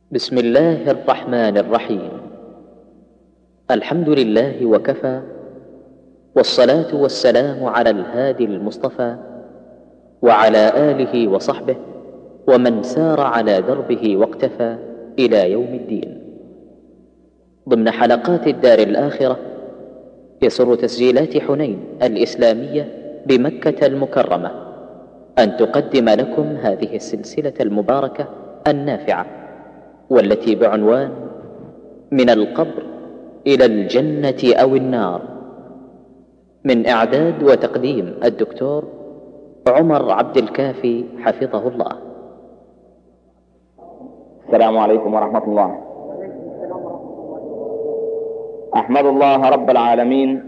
بسم الله الرحمن الرحيم الحمد لله وكفى والصلاه والسلام على الهادي المصطفى وعلى اله وصحبه ومن سار على دربه واقتفى الى يوم الدين ضمن حلقات الدار الاخره يسر تسجيلات حنين الاسلاميه بمكه المكرمه ان تقدم لكم هذه السلسله المباركه النافعه والتي بعنوان من القبر الى الجنه او النار من اعداد وتقديم الدكتور عمر عبد الكافي حفظه الله السلام عليكم ورحمه الله احمد الله رب العالمين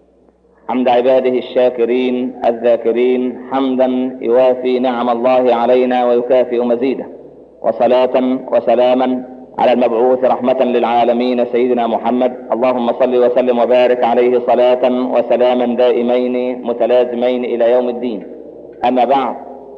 حمد عباده الشاكرين الذاكرين حمدا يوافي نعم الله علينا ويكافئ مزيده وصلاة وسلاما على المبعوث رحمة للعالمين سيدنا محمد اللهم صل وسلم وبارك عليه صلاة وسلاما دائمين متلازمين إلى يوم الدين أما بعد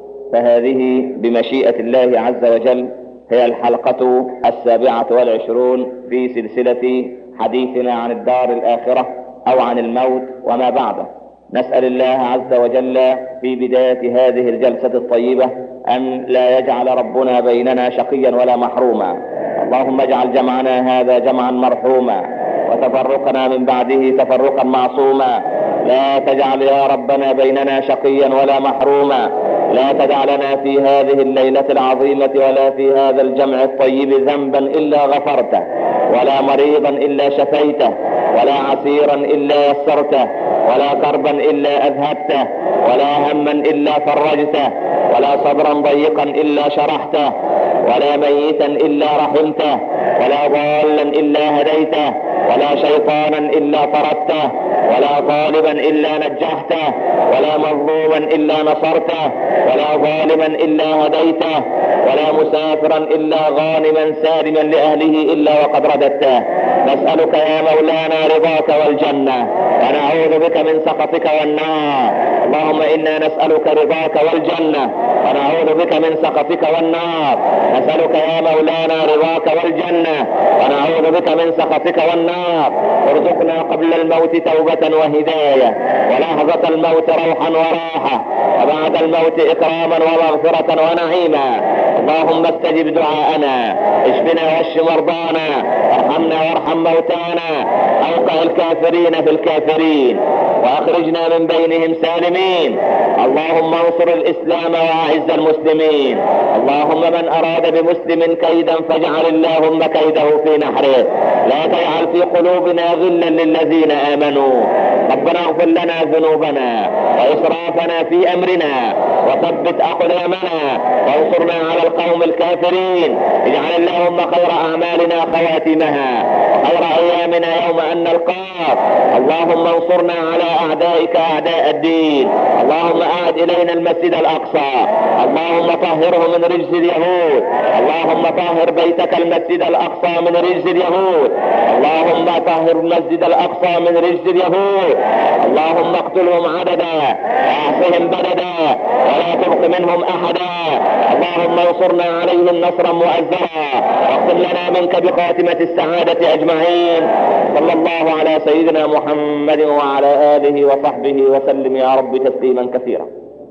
فهذه بمشيئة الله عز وجل هي الحلقة السابعة والعشرون في سلسلة حديثنا عن الدار الآخرة أو عن الموت وما بعده نسأل الله عز وجل في بداية هذه الجلسة الطيبة أن لا يجعل ربنا بيننا شقيا ولا محروما اللهم اجعل جمعنا هذا جمعا مرحوما وتفرقنا من بعده تفرقا معصوما لا تجعل يا ربنا بيننا شقيا ولا محروما لا تدع لنا في هذه الليلة العظيمة ولا في هذا الجمع الطيب ذنبا إلا غفرته ولا مريضا إلا شفيته ولا عسيرا إلا يسرته ولا كربا إلا أذهبته ولا هما إلا فرجته ولا صدرا ضيقا إلا شرحته ولا ميتا إلا رحمته ولا ضالا إلا هديته ولا شيطانا إلا طردته ولا طالبا إلا نجحته ولا مظلوما إلا نصرته ولا ظالما إلا هديته ولا مسافرا إلا غانما سالما لأهله إلا وقد رددته نسألك يا مولانا رضاك والجنة ونعوذ بك من سخطك والنار اللهم إنا نسألك رضاك والجنة ونعوذ بك من سخطك والنار نسألك يا مولانا رضاك والجنة ونعوذ بك من سخطك والنار ارزقنا قبل الموت توبة وهداية ولحظة الموت روحا وراحة وبعد الموت إكراما ومغفرة ونعيما اللهم استجب دعاءنا اشفنا واشف مرضانا ارحمنا وارحم موتانا اوقع الكافرين في الكافرين واخرجنا من بينهم سالمين اللهم انصر الاسلام واعز المسلمين اللهم من اراد بمسلم كيدا فاجعل اللهم كيده في نحره لا تجعل في قلوبنا غلا للذين امنوا ربنا اغفر لنا ذنوبنا واسرافنا في امرنا وثبت اقدامنا وانصرنا على القوم الكافرين اجعل اللهم خير اعمالنا خواتمها وخير ايامنا يوم ان نلقاك اللهم انصرنا على اعدائك اعداء الدين اللهم اعد الينا المسجد الاقصى اللهم طهره من رجس اليهود اللهم طهر بيتك المسجد الاقصى من رجس اليهود اللهم طهر المسجد الاقصى من رجس اليهود اللهم اقتلهم عددا واعصهم بددا ولا تبق منهم احدا اللهم انصرنا عليهم نصرا مؤزرا واختم لنا منك بخاتمة السعادة اجمعين صلى الله على سيدنا محمد وعلى اله وصحبه وسلم يا رب تسليما كثيرا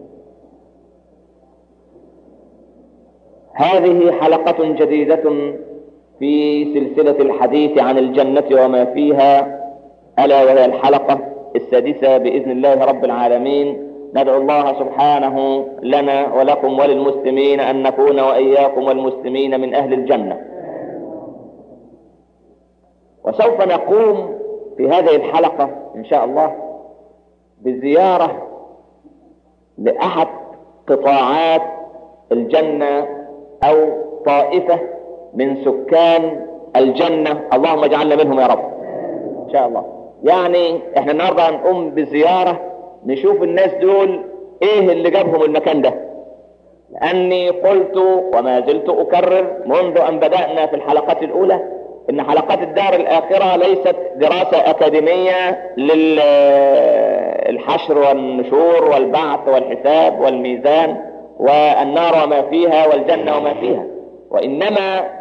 هذه حلقة جديدة في سلسلة الحديث عن الجنة وما فيها ألا وهي الحلقة السادسة بإذن الله رب العالمين ندعو الله سبحانه لنا ولكم وللمسلمين أن نكون وإياكم والمسلمين من أهل الجنة وسوف نقوم في هذه الحلقة إن شاء الله بزيارة لأحد قطاعات الجنة أو طائفة من سكان الجنة اللهم اجعلنا منهم يا رب إن شاء الله يعني احنا النهارده هنقوم بزيارة نشوف الناس دول ايه اللي جابهم المكان ده لاني قلت وما زلت اكرر منذ ان بدأنا في الحلقات الاولى ان حلقات الدار الاخرة ليست دراسة اكاديمية للحشر والنشور والبعث والحساب والميزان والنار وما فيها والجنة وما فيها وإنما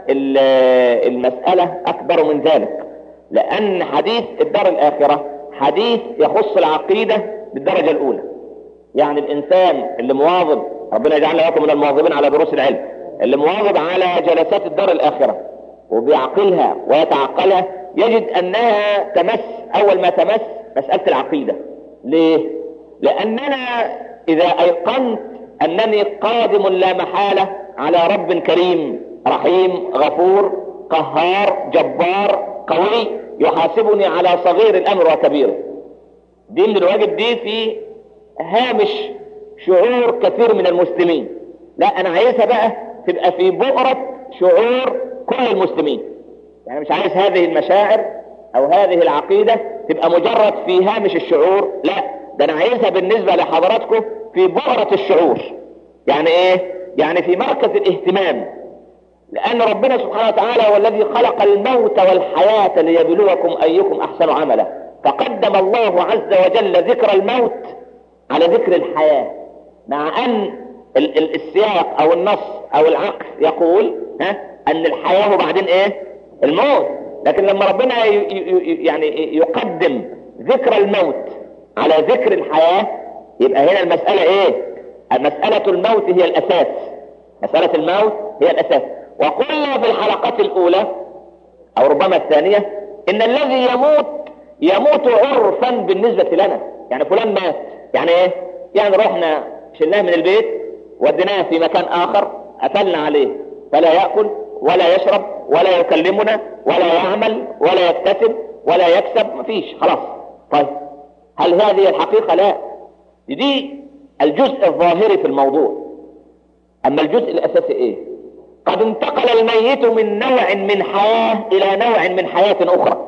المسألة أكبر من ذلك لأن حديث الدار الآخرة حديث يخص العقيدة بالدرجة الأولى يعني الإنسان اللي مواظب ربنا يجعلنا لكم من المواظبين على دروس العلم اللي مواظب على جلسات الدار الآخرة وبيعقلها ويتعقلها يجد أنها تمس أول ما تمس مسألة العقيدة ليه؟ لأننا إذا أيقنت أنني قادم لا محالة على رب كريم رحيم غفور قهار جبار قوي يحاسبني على صغير الأمر وكبيره دي من الواجب دي في هامش شعور كثير من المسلمين لا أنا عايزها بقى تبقى في بؤرة شعور كل المسلمين يعني مش عايز هذه المشاعر أو هذه العقيدة تبقى مجرد في هامش الشعور لا ده أنا عايزها بالنسبة لحضراتكم في بؤرة الشعور يعني إيه؟ يعني في مركز الاهتمام لأن ربنا سبحانه وتعالى هو الذي خلق الموت والحياة ليبلوكم أيكم أحسن عملا فقدم الله عز وجل ذكر الموت على ذكر الحياة مع أن السياق أو النص أو العقل يقول ها أن الحياة وبعدين إيه الموت لكن لما ربنا يعني يقدم ذكر الموت على ذكر الحياة يبقى هنا المسألة إيه مسألة الموت هي الأساس مسألة الموت هي الأساس وقلنا في الحلقات الأولى أو ربما الثانية إن الذي يموت يموت عرفا بالنسبة لنا يعني فلان مات يعني إيه؟ يعني رحنا شلناه من البيت وديناه في مكان آخر قفلنا عليه فلا يأكل ولا يشرب ولا يكلمنا ولا يعمل ولا يكتسب ولا يكسب مفيش خلاص طيب هل هذه الحقيقة لا دي الجزء الظاهري في الموضوع أما الجزء الأساسي إيه قد انتقل الميت من نوع من حياة إلى نوع من حياة أخرى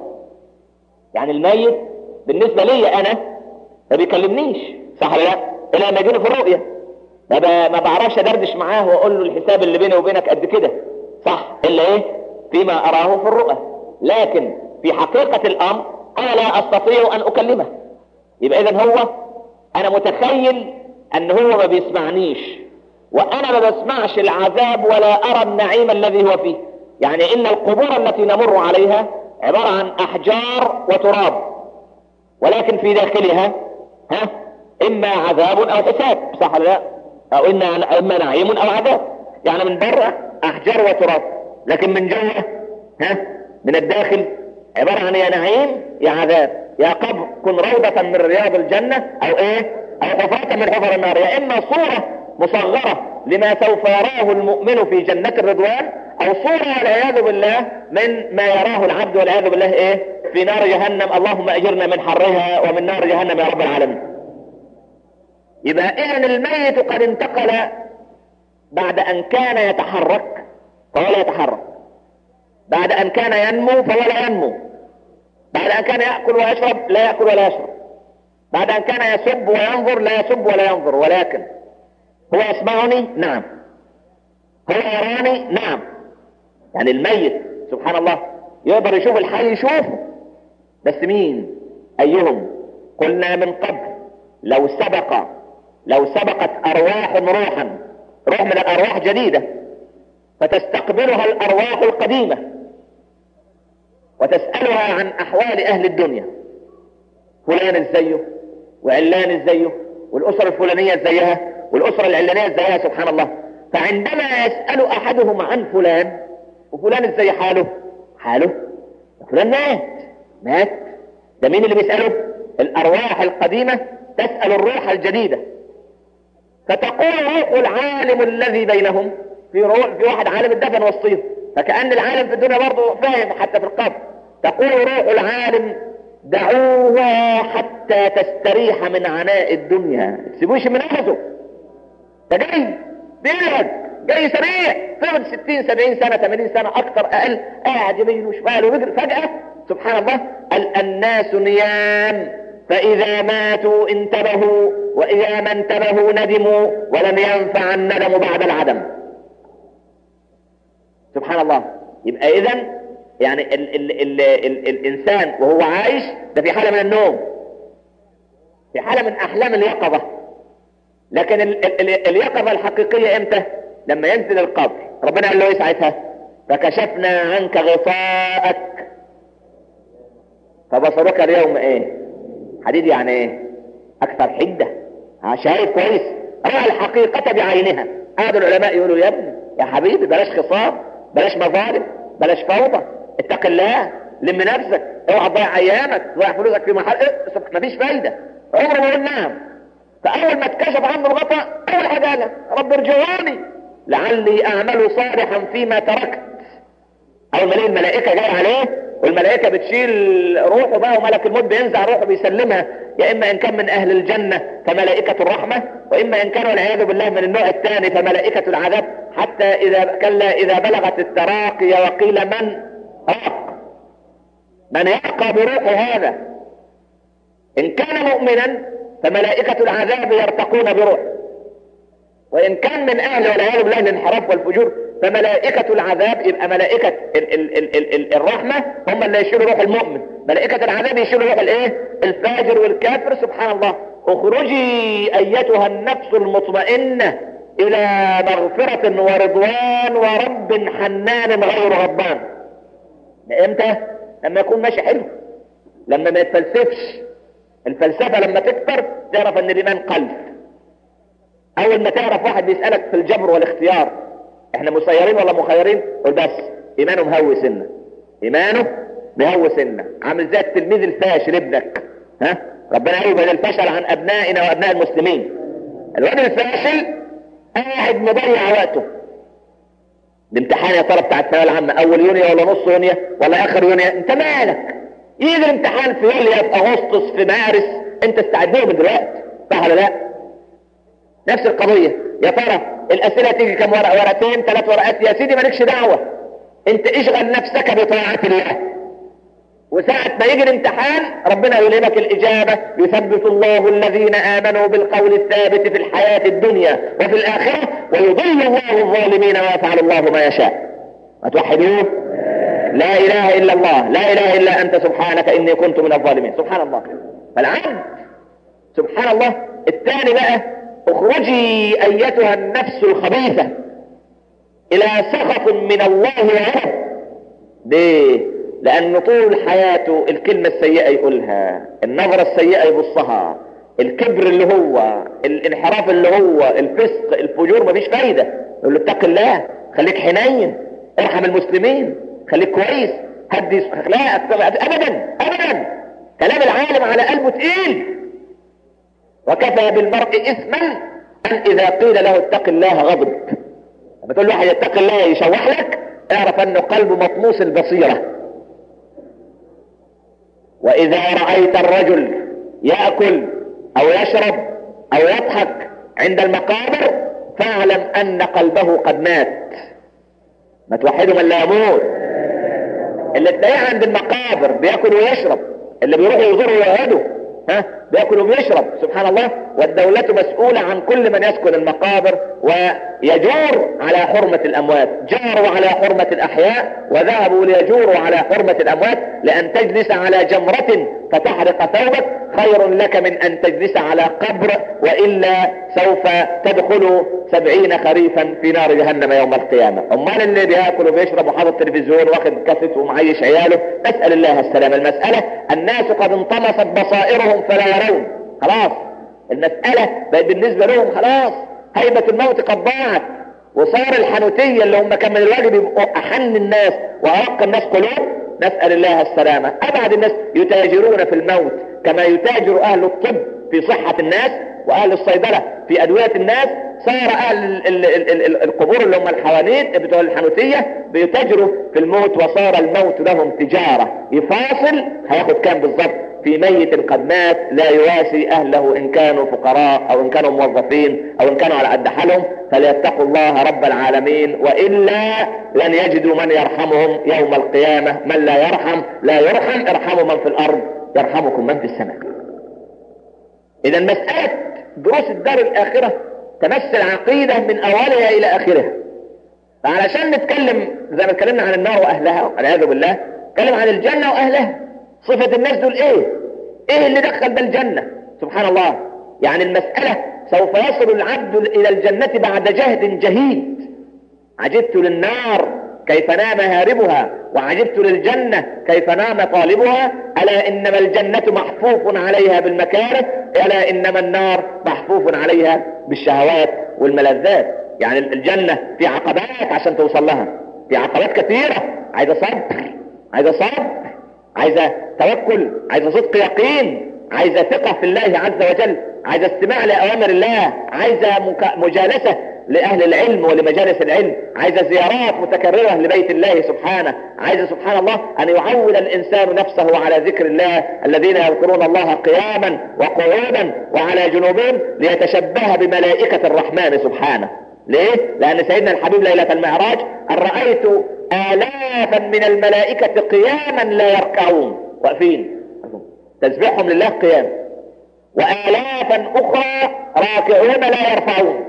يعني الميت بالنسبة لي أنا ما بيكلمنيش صح ولا لا إلا ما يجيني في الرؤية ما, ما بعرفش أدردش معاه وأقول له الحساب اللي بيني وبينك قد كده صح إلا إيه فيما أراه في الرؤى لكن في حقيقة الأمر أنا لا أستطيع أن أكلمه يبقى إذا هو أنا متخيل أن هو ما بيسمعنيش وأنا ما بسمعش العذاب ولا أرى النعيم الذي هو فيه يعني إن القبور التي نمر عليها عبارة عن أحجار وتراب ولكن في داخلها ها إما عذاب أو حساب صح ولا لا أو إما, إما نعيم أو عذاب يعني من بره أحجار وتراب لكن من جوه ها من الداخل عبارة عن يا نعيم يا عذاب يا قبر كن روضة من رياض الجنة أو إيه أو حفاة من حفر النار يا إما صورة مصغرة لما سوف يراه المؤمن في جنة الرضوان أو صورة والعياذ بالله من ما يراه العبد والعياذ بالله إيه في نار جهنم اللهم أجرنا من حرها ومن نار جهنم يا رب العالمين يبقى إذن الميت قد انتقل بعد أن كان يتحرك فهو لا يتحرك بعد أن كان ينمو فهو لا ينمو بعد أن كان يأكل ويشرب لا يأكل ولا يشرب بعد أن كان يسب وينظر لا يسب ولا ينظر ولكن هو يسمعني نعم هو يراني نعم يعني الميت سبحان الله يقدر يشوف الحي يشوفه بس مين أيهم قلنا من قبل لو سبق لو سبقت أرواح روحا روح من الأرواح جديدة فتستقبلها الأرواح القديمة وتسألها عن أحوال أهل الدنيا فلان ازايه وعلان ازايه والأسرة الفلانية ازيها والأسرة العلانية ازيها سبحان الله فعندما يسأل أحدهم عن فلان وفلان ازاي حاله حاله فلان مات مات ده مين اللي بيسأله الأرواح القديمة تسأل الروح الجديدة فتقول روح العالم الذي بينهم في روح في واحد عالم الدفن والصيف فكأن العالم في الدنيا برضه فاهم حتى في القبر تقول روح العالم دعوها حتى تستريح من عناء الدنيا تسيبوش من نفسه ده جاي بيلعب جاي سريع فقد 60 70 سنة 80 سنة أكثر أقل قاعد يمين وشمال ويجري فجأة سبحان الله الناس نيام فإذا ماتوا انتبهوا وإذا ما انتبهوا ندموا ولم ينفع الندم بعد العدم سبحان الله يبقى إذا يعني ال ال ال ال الإنسان وهو عايش ده في حالة من النوم في حالة من أحلام اليقظة لكن ال ال ال اليقظة الحقيقية إمتى لما ينزل القبر ربنا قال له ايه ساعتها فكشفنا عنك غطاءك فبصرك اليوم ايه حديد يعني ايه اكثر حده ها شايف كويس راى الحقيقه بعينها قعد العلماء يقولوا يا ابني يا حبيبي بلاش خصام بلاش مظالم بلاش فوضى اتق الله لم نفسك اوعى تضيع ايامك تضيع فلوسك في محل إيه؟ مفيش فايده عمره ما قال نعم فاول ما اتكشف عنه الغطاء اول حاجه قالها رب ارجعوني لعلي اعمل صالحا فيما تركت اول ما لقي الملائكه جايه عليه والملائكه بتشيل روحه بقى وملك الموت بينزع روحه بيسلمها يا اما ان كان من اهل الجنه فملائكه الرحمه واما ان كان والعياذ بالله من النوع الثاني فملائكه العذاب حتى اذا كلا اذا بلغت التراقي وقيل من راق من يرقى بروح هذا ان كان مؤمنا فملائكه العذاب يرتقون بروحه وان كان من اهل والعياذ بالله الانحراف والفجور فملائكة العذاب يبقى ملائكة ال ال ال ال ال الرحمة هم اللي يشيلوا روح المؤمن ملائكة العذاب يشيلوا روح الايه الفاجر والكافر سبحان الله اخرجي ايتها النفس المطمئنة الى مغفرة ورضوان ورب حنان غير غضبان امتى لما يكون ماشي حلو لما ما يتفلسفش الفلسفة لما تكتر تعرف ان الايمان قلب اول ما تعرف واحد بيسألك في الجبر والاختيار احنا مسيرين ولا مخيرين قول بس ايمانه مهوي سنه ايمانه مهوي سنه عامل زي التلميذ الفاشل ابنك ها ربنا يبعد الفشل عن ابنائنا وابناء المسلمين الواد الفاشل قاعد مضيع وقته الامتحان يا ترى بتاع الثانويه العامه اول يونيو ولا نص يونيو ولا اخر يونيو انت مالك يجي الامتحان في يوليو في اغسطس في مارس انت استعد له من دلوقتي صح ولا لا نفس القضيه يا ترى الاسئله تيجي كم ورقه ورقتين ثلاث ورقات يا سيدي مالكش دعوه انت اشغل نفسك بطاعه الله وساعة ما يجي الامتحان ربنا يلهمك الإجابة يثبت الله الذين آمنوا بالقول الثابت في الحياة الدنيا وفي الآخرة ويضل الله الظالمين ويفعل الله ما يشاء أتوحدوه لا إله إلا الله لا إله إلا أنت سبحانك إني كنت من الظالمين سبحان الله فالعبد سبحان الله الثاني بقى اخرجي ايتها النفس الخبيثة الى سخط من الله وغضب ليه لان طول حياته الكلمة السيئة يقولها النظرة السيئة يبصها الكبر اللي هو الانحراف اللي هو الفسق الفجور مفيش فايدة يقول له اتق الله خليك حنين ارحم المسلمين خليك كويس هدي اخلاقك ابدا ابدا كلام العالم على قلبه تقيل وكفى بالمرء اثما ان اذا قيل له اتق الله غضب لما تقول واحد اتق الله يشوح لك اعرف انه قلبه مطموس البصيرة واذا رأيت الرجل يأكل او يشرب او يضحك عند المقابر فاعلم ان قلبه قد مات ما توحده من لا يموت اللي تلاقيه عند المقابر بياكل ويشرب اللي بيروح يزوره ويهده ها بياكل وبيشرب سبحان الله والدولة مسؤولة عن كل من يسكن المقابر ويجور على حرمة الأموات جاروا على حرمة الأحياء وذهبوا ليجوروا على حرمة الأموات لأن تجلس على جمرة فتحرق ثوبك خير لك من أن تجلس على قبر وإلا سوف تدخل سبعين خريفا في نار جهنم يوم القيامة أمال اللي بياكل وبيشرب وحاطط تلفزيون واخد كاسيت ومعيش عياله نسأل الله السلامة المسألة الناس قد انطمست بصائرهم فلا يرون خلاص المسألة بقت بالنسبة لهم خلاص هيبة الموت قد ضاعت وصار الحنوتية اللي هم كان من الواجب يبقوا أحن الناس وأرق الناس قلوب نسأل الله السلامة أبعد الناس يتاجرون في الموت كما يتاجر أهل الطب في صحة الناس وأهل الصيدلة في أدوية الناس صار أهل ال ال ال ال القبور اللي هم الحوانيت بتوع الحنوتية بيتاجروا في الموت وصار الموت لهم تجارة يفاصل هياخد كام بالظبط في ميت قد مات لا يواسي أهله إن كانوا فقراء أو إن كانوا موظفين أو إن كانوا على قد حالهم فليتقوا الله رب العالمين وإلا لن يجدوا من يرحمهم يوم القيامة من لا يرحم لا يرحم ارحموا من في الأرض يرحمكم من في السماء إذا مسألة دروس الدار الآخرة تمثل عقيدة من أولها إلى آخرها فعلشان نتكلم زي ما اتكلمنا عن النار وأهلها والعياذ بالله نتكلم عن الجنة وأهلها صفة الناس دول ايه ايه اللي دخل ده الجنة سبحان الله يعني المسألة سوف يصل العبد الى الجنة بعد جهد جهيد عجبت للنار كيف نام هاربها وعجبت للجنة كيف نام طالبها ألا إنما الجنة محفوف عليها بالمكاره ألا إنما النار محفوف عليها بالشهوات والملذات يعني الجنة في عقبات عشان توصل لها في عقبات كثيرة عايزة صبر عايزة صبر عايزة توكل عايزة صدق يقين عايزة ثقة في الله عز وجل عايزة استماع لأوامر الله عايزة مجالسة لأهل العلم ولمجالس العلم عايزة زيارات متكررة لبيت الله سبحانه عايزة سبحان الله أن يعود الإنسان نفسه على ذكر الله الذين يذكرون الله قياما وقعودا وعلى جنوبهم ليتشبه بملائكة الرحمن سبحانه ليه؟ لأن سيدنا الحبيب ليلة المعراج أن رأيت آلافا من الملائكة قياما لا يركعون واقفين تسبيحهم لله قيام وآلافا أخرى راكعون لا يرفعون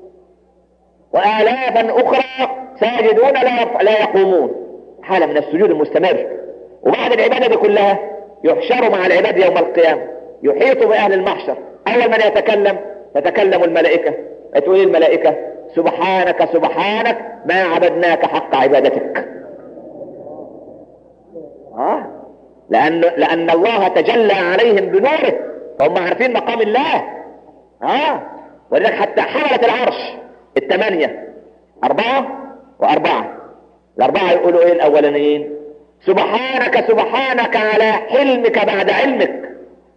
وآلافا أخرى ساجدون لا لا يقومون حالة من السجود المستمر وبعد العبادة دي كلها يحشر مع العباد يوم القيامة يحيط بأهل المحشر أول من يتكلم تتكلم الملائكة تقول الملائكة سبحانك سبحانك ما عبدناك حق عبادتك آه لأن, لأن الله تجلى عليهم بنوره فهم عارفين مقام الله آه ولذلك حتى حملة العرش الثمانية أربعة وأربعة الأربعة يقولوا إيه الأولانيين سبحانك سبحانك على حلمك بعد علمك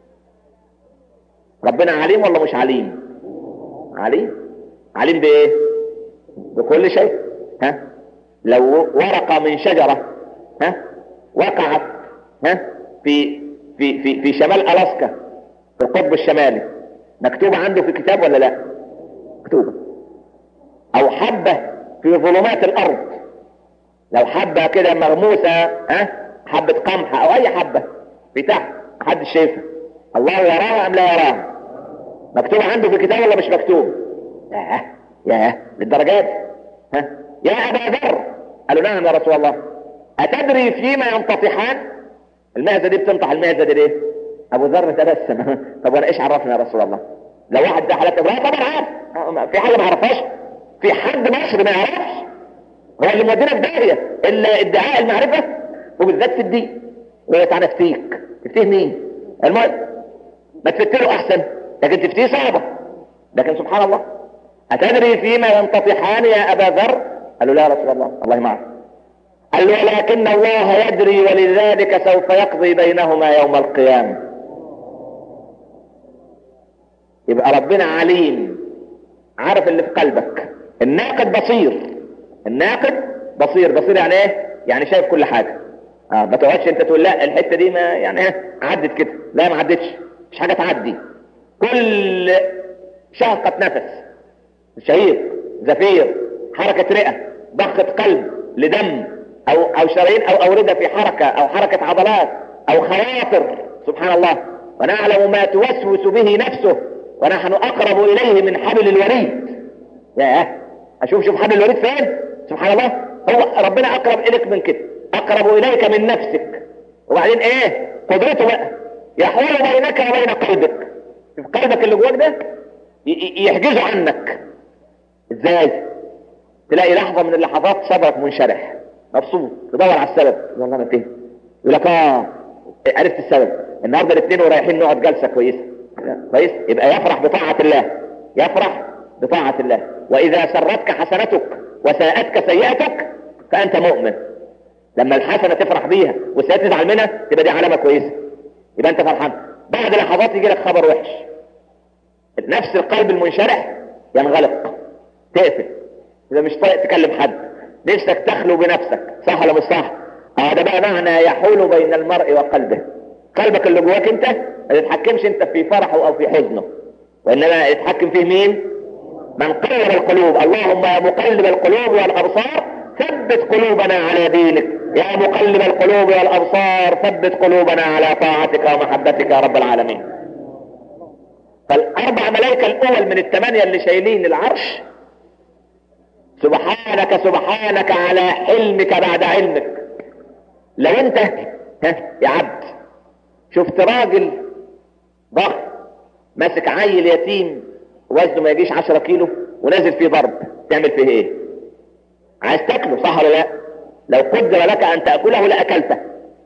ربنا عليم ولا مش عليم عليم عليم بإيه بكل شيء ها لو ورقة من شجرة ها وقعت ها في في في في شمال ألاسكا في القطب الشمالي مكتوبة عنده في كتاب ولا لا مكتوبة او حبة في ظلمات الارض لو حبة كده مغموسة ها حبة قمح او اي حبة في تحت محدش شايفها الله يراها ام لا يراها مكتوب عنده في الكتاب ولا مش مكتوب ياه ياه للدرجات ها يا ابا ذر قالوا نعم يا رسول الله اتدري فيما ينتطحان المعزة دي بتنطح المعزة دي ليه ابو ذر تبسم طب وانا ايش عرفني يا رسول الله لو واحد ده حالات لا طبعا عارف في حاجه ما اعرفهاش في حد مصر ما يعرفش هو اللي مودينا في داهيه الا ادعاء المعرفه وبالذات في الدين ويتعنى تفتيك تفتيه مين المهم ما تفتله احسن لكن تفتيه صعبه لكن سبحان الله اتدري فيما ينتطحان يا ابا ذر قال له لا يا رسول الله الله ما قال له ولكن الله يدري ولذلك سوف يقضي بينهما يوم القيامه يبقى ربنا عليم عارف اللي في قلبك الناقد بصير الناقد بصير بصير يعني ايه يعني شايف كل حاجة اه ما تقعدش انت تقول لا الحتة دي ما يعني ايه عدت كده لا ما عدتش مش حاجة تعدي كل شهقة نفس شهيق زفير حركة رئة ضخة قلب لدم او او شرايين او اوردة في حركة او حركة عضلات او خواطر سبحان الله ونعلم ما توسوس به نفسه ونحن اقرب اليه من حبل الوريد ياه اشوف شوف حبل الوريد فين سبحان الله هو ربنا اقرب اليك من كده اقرب اليك من نفسك وبعدين ايه قدرته بقى يحول بينك وبين قلبك شوف قلبك اللي جواك ده يحجزه عنك ازاي تلاقي لحظة من اللحظات صدرك منشرح مبسوط تدور على السبب والله ما تهي يقول لك اه عرفت السبب النهارده الاثنين ورايحين نقعد جلسه كويسه كويس يبقى يفرح بطاعه الله يفرح بطاعه الله واذا سرتك حسنتك وساءتك سيئتك فانت مؤمن لما الحسنه تفرح بيها والسيئه تزعل منها تبقى دي علامه كويسه يبقى انت فرحان بعد لحظات يجي لك خبر وحش نفس القلب المنشرح ينغلق تقفل اذا مش طايق تكلم حد نفسك تخلو بنفسك صح ولا مش صح هذا بقى معنى يحول بين المرء وقلبه قلبك اللي جواك انت ما تتحكمش انت في فرحه او في حزنه وانما يتحكم فيه مين من قلب القلوب اللهم يا مقلب القلوب والابصار ثبت قلوبنا على دينك يا مقلب القلوب والابصار ثبت قلوبنا على طاعتك ومحبتك يا رب العالمين فالاربع ملائكه الاول من الثمانيه اللي شايلين العرش سبحانك سبحانك على حلمك بعد علمك لو انت ها يا عبد شفت راجل ضخم ماسك عيل يتيم وزنه ما يجيش 10 كيلو ونازل فيه ضرب تعمل فيه ايه عايز تاكله صح ولا لا لو قدر لك ان تاكله لاكلته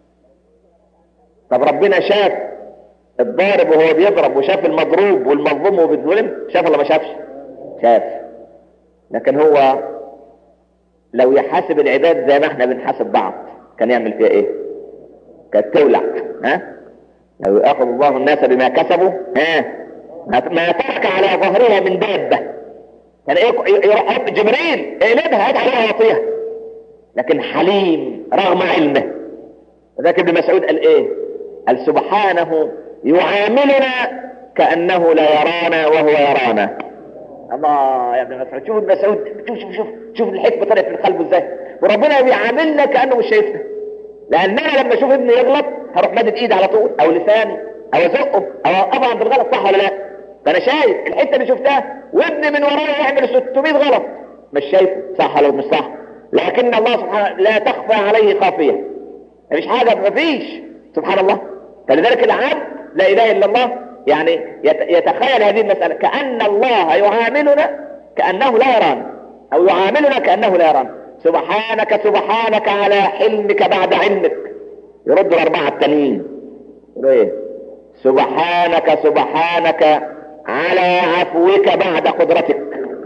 طب ربنا شاف الضارب وهو بيضرب وشاف المضروب والمظلوم وهو بيتظلم شاف ولا ما شافش شاف لكن هو لو يحاسب العباد زي ما احنا بنحاسب بعض كان يعمل فيها ايه كانت تولع ها لو ياخذ الله الناس بما كسبوا ها ما ترك على ظهرها من دابه كان ايه يروح جبريل اقلبها هات عليها وطيها لكن حليم رغم علمه ذاك ابن مسعود قال ايه قال سبحانه يعاملنا كانه لا يرانا وهو يرانا الله يا ابن مسعود شوف ابن مسعود شوف شوف شوف شوف الحكمه طلعت من قلبه ازاي وربنا بيعاملنا كانه مش شايفنا لان انا لما اشوف ابني يغلط هروح مادد ايدي على طول او لساني او ازقه او اوقفه عند الغلط صح ولا لا فانا شايف الحته اللي شفتها وابني من ورايا يعمل 600 غلط مش شايفه صح ولا مش صح لكن الله سبحانه لا تخفى عليه خافيه مفيش حاجه مفيش سبحان الله فلذلك العبد لا اله الا الله يعني يتخيل هذه المساله كان الله يعاملنا كانه لا يرانا او يعاملنا كانه لا يرانا سبحانك سبحانك على حلمك بعد علمك يرد الاربعه التانيين ايه سبحانك سبحانك على عفوك بعد قدرتك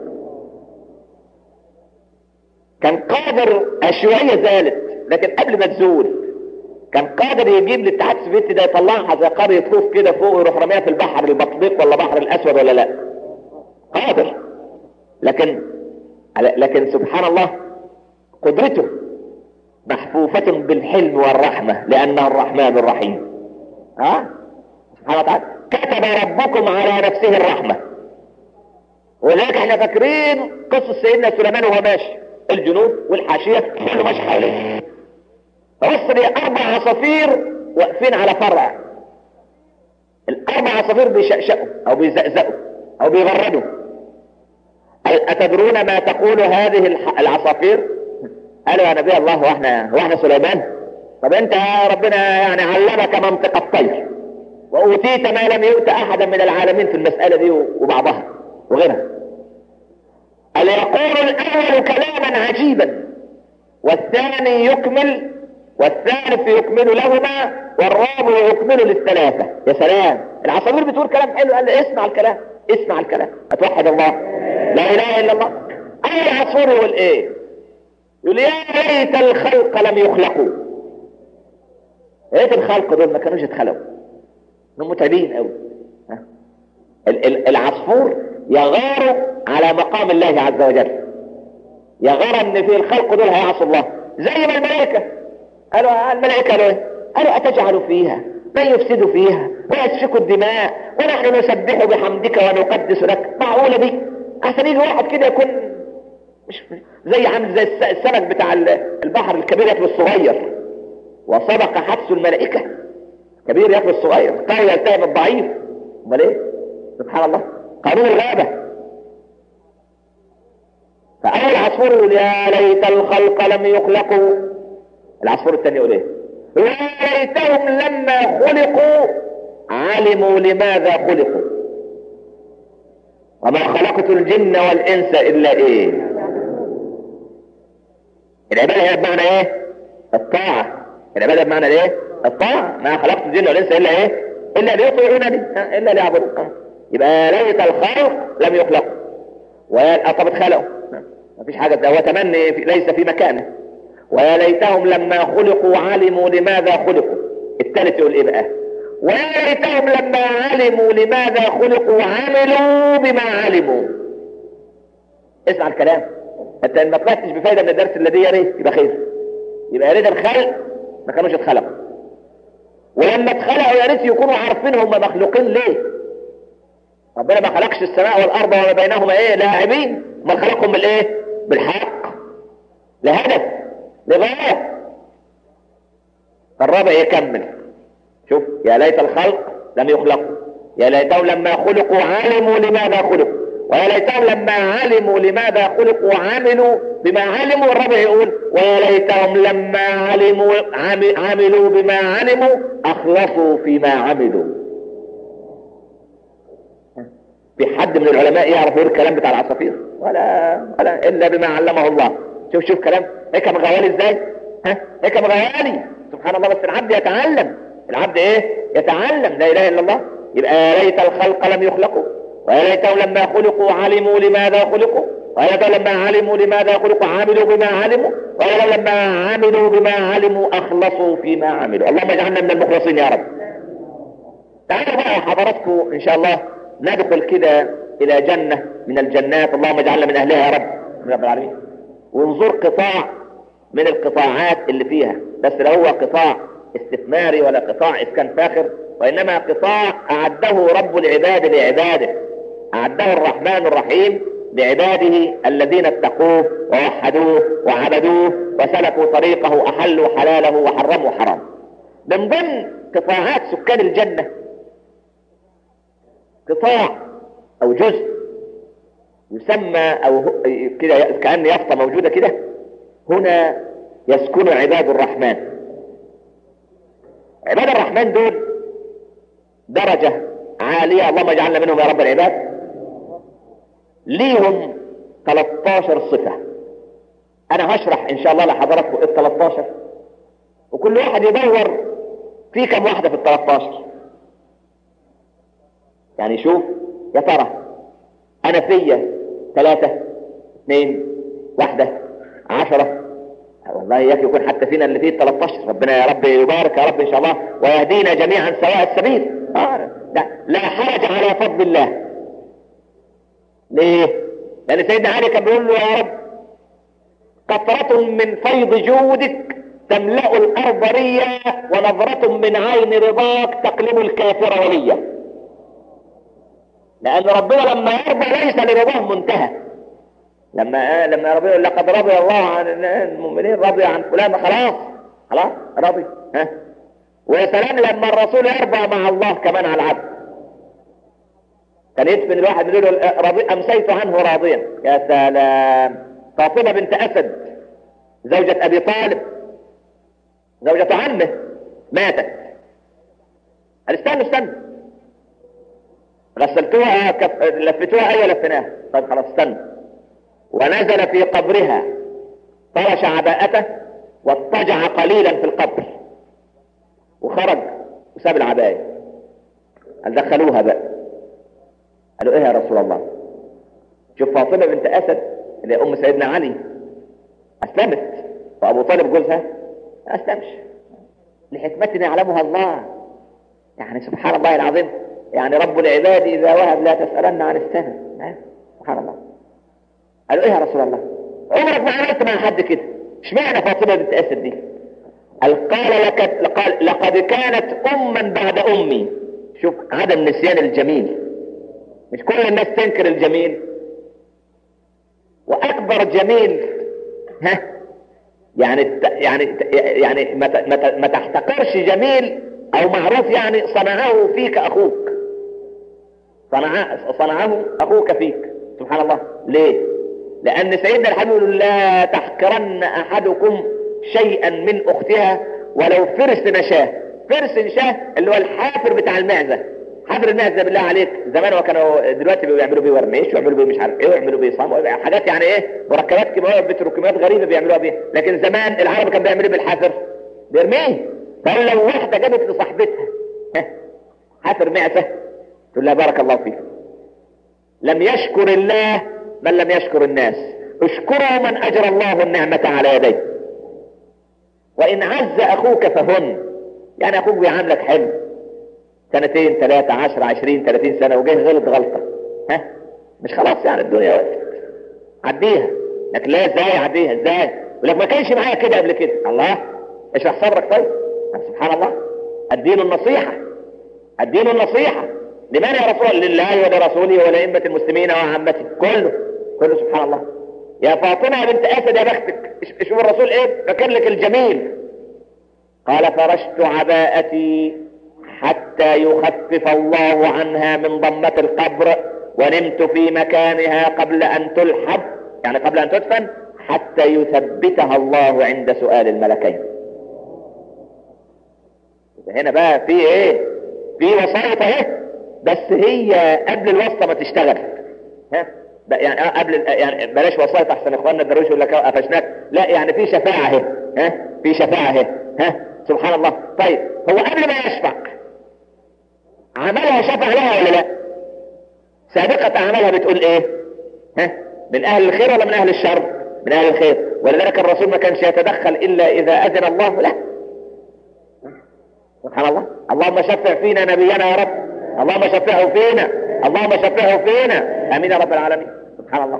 كان قادر الشيوعية زالت لكن قبل ما تزول كان قادر يجيب الاتحاد السوفيتي ده يطلعها زي قرية خوف كده فوق ويروح رميها في البحر البطبيق ولا بحر الاسود ولا لا قادر لكن لكن سبحان الله قدرته محفوفة بالحلم والرحمة لأنه الرحمن الرحيم ها سبحانه وتعالى كتب ربكم على نفسه الرحمة ولذلك احنا فاكرين قصة سيدنا سليمان وهو ماشي الجنود والحاشية كله ماشي حواليه بص لي أربع عصافير واقفين على فرع الأربع عصافير بيشقشقوا أو بيزقزقوا أو بيغردوا أتدرون ما تقول هذه العصافير قالوا يا نبي الله واحنا واحنا سليمان طب انت يا ربنا يعني علمك منطق الطير واوتيت ما لم يؤت احدا من العالمين في المسألة دي وبعضها وغيرها قال يقول الاول كلاما عجيبا والثاني يكمل والثالث يكمل لهما والرابع يكمل للثلاثة يا سلام العصافير بتقول كلام حلو قال لي اسمع الكلام اسمع الكلام اتوحد الله لا اله الا الله اي عصفور يقول ايه يقول يا ليت الخلق لم يخلقوا يا ريت الخلق دول ما كانوش اتخلقوا انهم متعبين قوي العصفور يغار على مقام الله عز وجل يغار ان في الخلق دول هيعصوا الله زي ما الملائكه قالوا الملائكه قالوا ايه قالوا اتجعل فيها من يفسد فيها ويسفك الدماء ونحن نسبح بحمدك ونقدس لك معقوله دي احسن يجي واحد كده يكون مش زي عامل زي السمك بتاع البحر الكبير ياكل الصغير وسبق حبس الملائكة كبير ياكل الصغير قال يلتهم الضعيف امال ايه سبحان الله قانون الغابة فأول عصفور يقول يا ليت الخلق لم يخلقوا العصفور الثاني يقول ايه يا ليتهم لما خلقوا علموا لماذا خلقوا وما خلقت الجن والانس الا ايه العبادة هي بمعنى ايه الطاعة العبادة بمعنى ايه الطاعة ما خلقت الجن والانس الا ايه الا ليطيعونني الا ليعبدون يبقى ليت الخلق لم يخلقوا ويا طب اتخلقوا ما فيش حاجة هو تمني ليس في مكانه ويا ليتهم لما خلقوا علموا لماذا خلقوا الثالث يقول ايه بقى ويا ليتهم لما علموا لماذا خلقوا عملوا بما علموا اسمع الكلام انت ما طلعتش بفايده من الدرس الذي يا ريت يبقى خير يبقى يا ريت الخلق ما كانوش اتخلقوا ولما اتخلقوا يا ريت يكونوا عارفين هم مخلوقين ليه ربنا ما خلقش السماء والارض وما بينهما ايه لاعبين ما خلقهم بالايه بالحق لهدف لغايه الرابع يكمل شوف يا ليت الخلق لم يخلقوا يا ليتهم لما خلقوا علموا لماذا خلقوا ويا ليتهم لما علموا لماذا خلقوا عملوا بما علموا الرابع يقول ويا ليتهم لما علموا عملوا بما علموا اخلصوا فيما عملوا في حد من العلماء يعرف يقول الكلام بتاع العصافير ولا ولا الا بما علمه الله شوف شوف كلام هيك مغوالي ازاي ها هيك مغوالي سبحان الله بس العبد يتعلم العبد ايه يتعلم لا اله الا الله يبقى ليت الخلق لم يخلقوا ويا ليتهم لما خلقوا علموا لماذا خلقوا ويا ليتهم لما علموا لماذا خلقوا عملوا بما علموا ويا ليتهم لما عملوا بما علموا اخلصوا فيما عملوا اللهم اجعلنا من المخلصين يا رب تعالوا بقى حضراتكم ان شاء الله ندخل كده الى جنة من الجنات اللهم اجعلنا من اهلها يا رب من رب العالمين ونزور قطاع من القطاعات اللي فيها بس لا هو قطاع استثماري ولا قطاع اسكان فاخر وانما قطاع اعده رب العباد لعباده اعده الرحمن الرحيم لعباده الذين اتقوه ووحدوه وعبدوه وسلكوا طريقه احلوا حلاله وحرموا حرام من ضمن قطاعات سكان الجنة قطاع او جزء يسمى او كده كأن يافطة موجودة كده هنا يسكن عباد الرحمن عباد الرحمن دول درجة عالية اللهم اجعلنا منهم يا رب العباد ليهم 13 صفة انا هشرح ان شاء الله لحضراتكم ال 13 وكل واحد يدور في كم واحدة في ال 13 يعني شوف يا ترى انا فيا ثلاثة اثنين واحدة عشرة والله ياك يكون حتى فينا اللي فيه 13 ربنا يا رب يبارك يا رب ان شاء الله ويهدينا جميعا سواء السبيل آه لا, لا حرج على فضل الله ليه لان سيدنا علي كان بيقول له يا رب قطرة من فيض جودك تملأ الأرض ريا ونظرة من عين رضاك تقلب الكافر وليا لأن ربنا لما يرضى ليس لرضاه منتهى لما لما ربنا يقول لقد رضي الله عن المؤمنين رضي عن فلان خلاص خلاص رضي ها ويا سلام لما الرسول يرضى مع الله كمان على العبد كان يدفن الواحد يقول له رضي امسيت عنه راضيا يا سلام فاطمه بنت اسد زوجة ابي طالب زوجة عمه ماتت قال استنى استنى غسلتوها كف... لفتوها ايوه لفناها طيب خلاص استنى ونزل في قبرها فرش عباءته واضطجع قليلا في القبر وخرج وساب العباية قال دخلوها بقى قالوا ايه يا رسول الله شوف فاطمة بنت اسد اللي ام سيدنا علي اسلمت وابو طالب جوزها ما اسلمش لحكمة يعلمها الله يعني سبحان الله العظيم يعني رب العباد اذا وهب لا تسألن عن السنة سبحان الله قالوا ايه يا رسول الله عمرك ما عملت مع حد كده اشمعنى فاطمة بنت اسد دي قال قال لك قال لقد كانت اما بعد امي شوف عدم نسيان الجميل مش كل الناس تنكر الجميل واكبر جميل ها يعني يعني يعني ما ما تحتقرش جميل او معروف يعني صنعه فيك اخوك صنع صنعه اخوك فيك سبحان الله ليه لان سيدنا الحبيب يقول لا تحقرن احدكم شيئا من اختها ولو فرس نشاه فرس نشاه اللي هو الحافر بتاع المعزة حافر المعزة بالله عليك زمان وكانوا دلوقتي بيعملوا بيه ورميش ويعملوا بيه مش عارف ايه ويعملوا بيه صام حاجات يعني ايه مركبات كيماويه بتروكيمات غريبه بيعملوها بيها لكن زمان العرب كان بيعملوا بالحافر بيرميه فقال لو واحده جابت لصاحبتها حافر معزة تقول لها بارك الله فيك لم يشكر الله من لم يشكر الناس اشكروا من اجرى الله النعمة على يديه وان عز اخوك فهن يعني اخوك بيعاملك حلو سنتين ثلاثة عشر عشرين ثلاثين سنة وجه غلط غلطة ها مش خلاص يعني الدنيا وقفت عديها لكن لا ازاي عديها ازاي ولك ما كانش معايا كده قبل كده الله اشرح صبرك طيب سبحان الله الدين النصيحة الدين النصيحة لمن يا رسول لله ولرسوله ولأئمة المسلمين وعامته كله كله سبحان الله يا فاطمة يا بنت أسد يا بختك شوف الرسول ايه فكر لك الجميل قال فرشت عباءتي حتى يخفف الله عنها من ضمة القبر ونمت في مكانها قبل أن تلحد يعني قبل أن تدفن حتى يثبتها الله عند سؤال الملكين هنا بقى في ايه في وسائط اهي بس هي قبل الواسطة ما تشتغل ها يعني قبل يعني بلاش وصاية احسن اخواننا الدرويش يقول لك قفشناك لا يعني في شفاعة اهي ها في شفاعة اهي ها سبحان الله طيب هو قبل ما يشفع عملها شفع لها ولا لا سابقة اعمالها بتقول ايه ها من اهل الخير ولا من اهل الشر من اهل الخير ولذلك الرسول ما كانش يتدخل الا اذا اذن الله له سبحان الله اللهم شفع فينا نبينا يا رب اللهم شفعه فينا اللهم شفعه فينا امين يا رب العالمين سبحان الله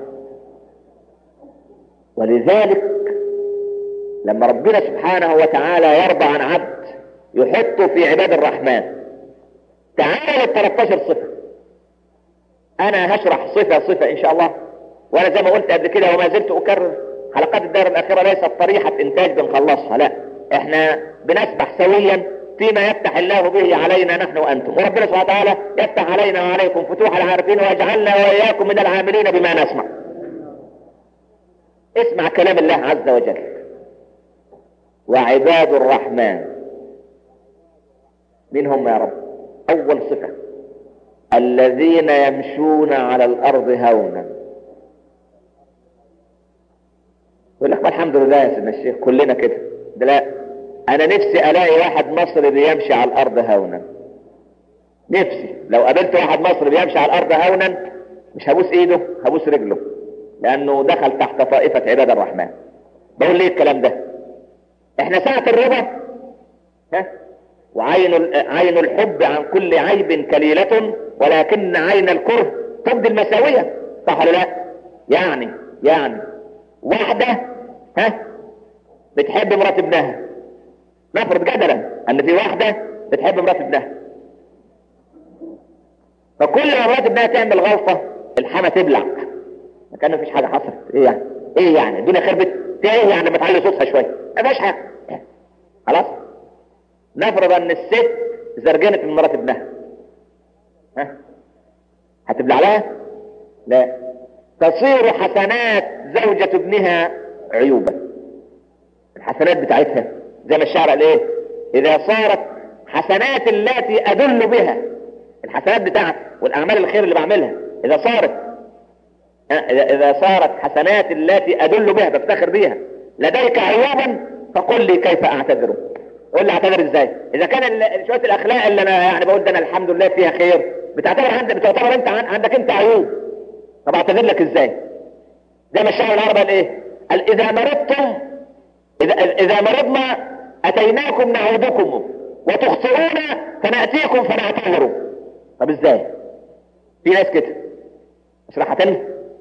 ولذلك لما ربنا سبحانه وتعالى يرضى عن عبد يحطه في عباد الرحمن تعالى لل 13 صفة انا هشرح صفة صفة ان شاء الله وانا زي ما قلت قبل كده وما زلت اكرر حلقات الدائرة الاخيرة ليست طريحة انتاج بنخلصها لا احنا بنسبح سويا فيما يفتح الله به علينا نحن وانتم وربنا سبحانه وتعالى يفتح علينا وعليكم فتوح العارفين ويجعلنا واياكم من العاملين بما نسمع اسمع كلام الله عز وجل وعباد الرحمن من هم يا رب اول صفة الذين يمشون على الارض هونا يقول لك الحمد لله يا سيدنا الشيخ كلنا كده ده لا انا نفسي الاقي واحد مصري بيمشي على الارض هونا نفسي لو قابلت واحد مصري بيمشي على الارض هونا مش هبوس ايده هبوس رجله لانه دخل تحت طائفة عباد الرحمن بقول ليه الكلام ده احنا ساعة الرضا ها وعين عين الحب عن كل عيب كليلة ولكن عين الكره تبدي المساوية صح ولا لا يعني يعني واحدة ها بتحب مرات ابنها نفرض جدلا ان في واحدة بتحب مرات ابنها فكل ما مرات ابنها تعمل غلطة الحما تبلع كان مفيش حاجة حصلت ايه يعني ايه يعني الدنيا خربت ايه يعني لما تعلي صوتها شوية ما فيش حاجة خلاص نفرض ان الست زرجنت من مرات ابنها ها هتبلع لها لا تصير حسنات زوجة ابنها عيوبا الحسنات بتاعتها زي ما الشعر قال ايه اذا صارت حسنات التي ادل بها الحسنات بتاعتي والاعمال الخير اللي بعملها اذا صارت اذا صارت حسنات التي ادل بها بفتخر بيها لديك عيوبا فقل لي كيف اعتذر قول لي اعتذر ازاي اذا كان شويه الاخلاق اللي انا يعني بقول ده انا الحمد لله فيها خير بتعتبر عندك بتعتبر انت عندك انت عيوب طب اعتذر لك ازاي زي ما الشاعر العربي قال ايه قال اذا مرضتم اذا اذا مرضنا اتيناكم نعودكم وتخطئون فناتيكم فنعتذر طب ازاي في ناس كده اشرحها تاني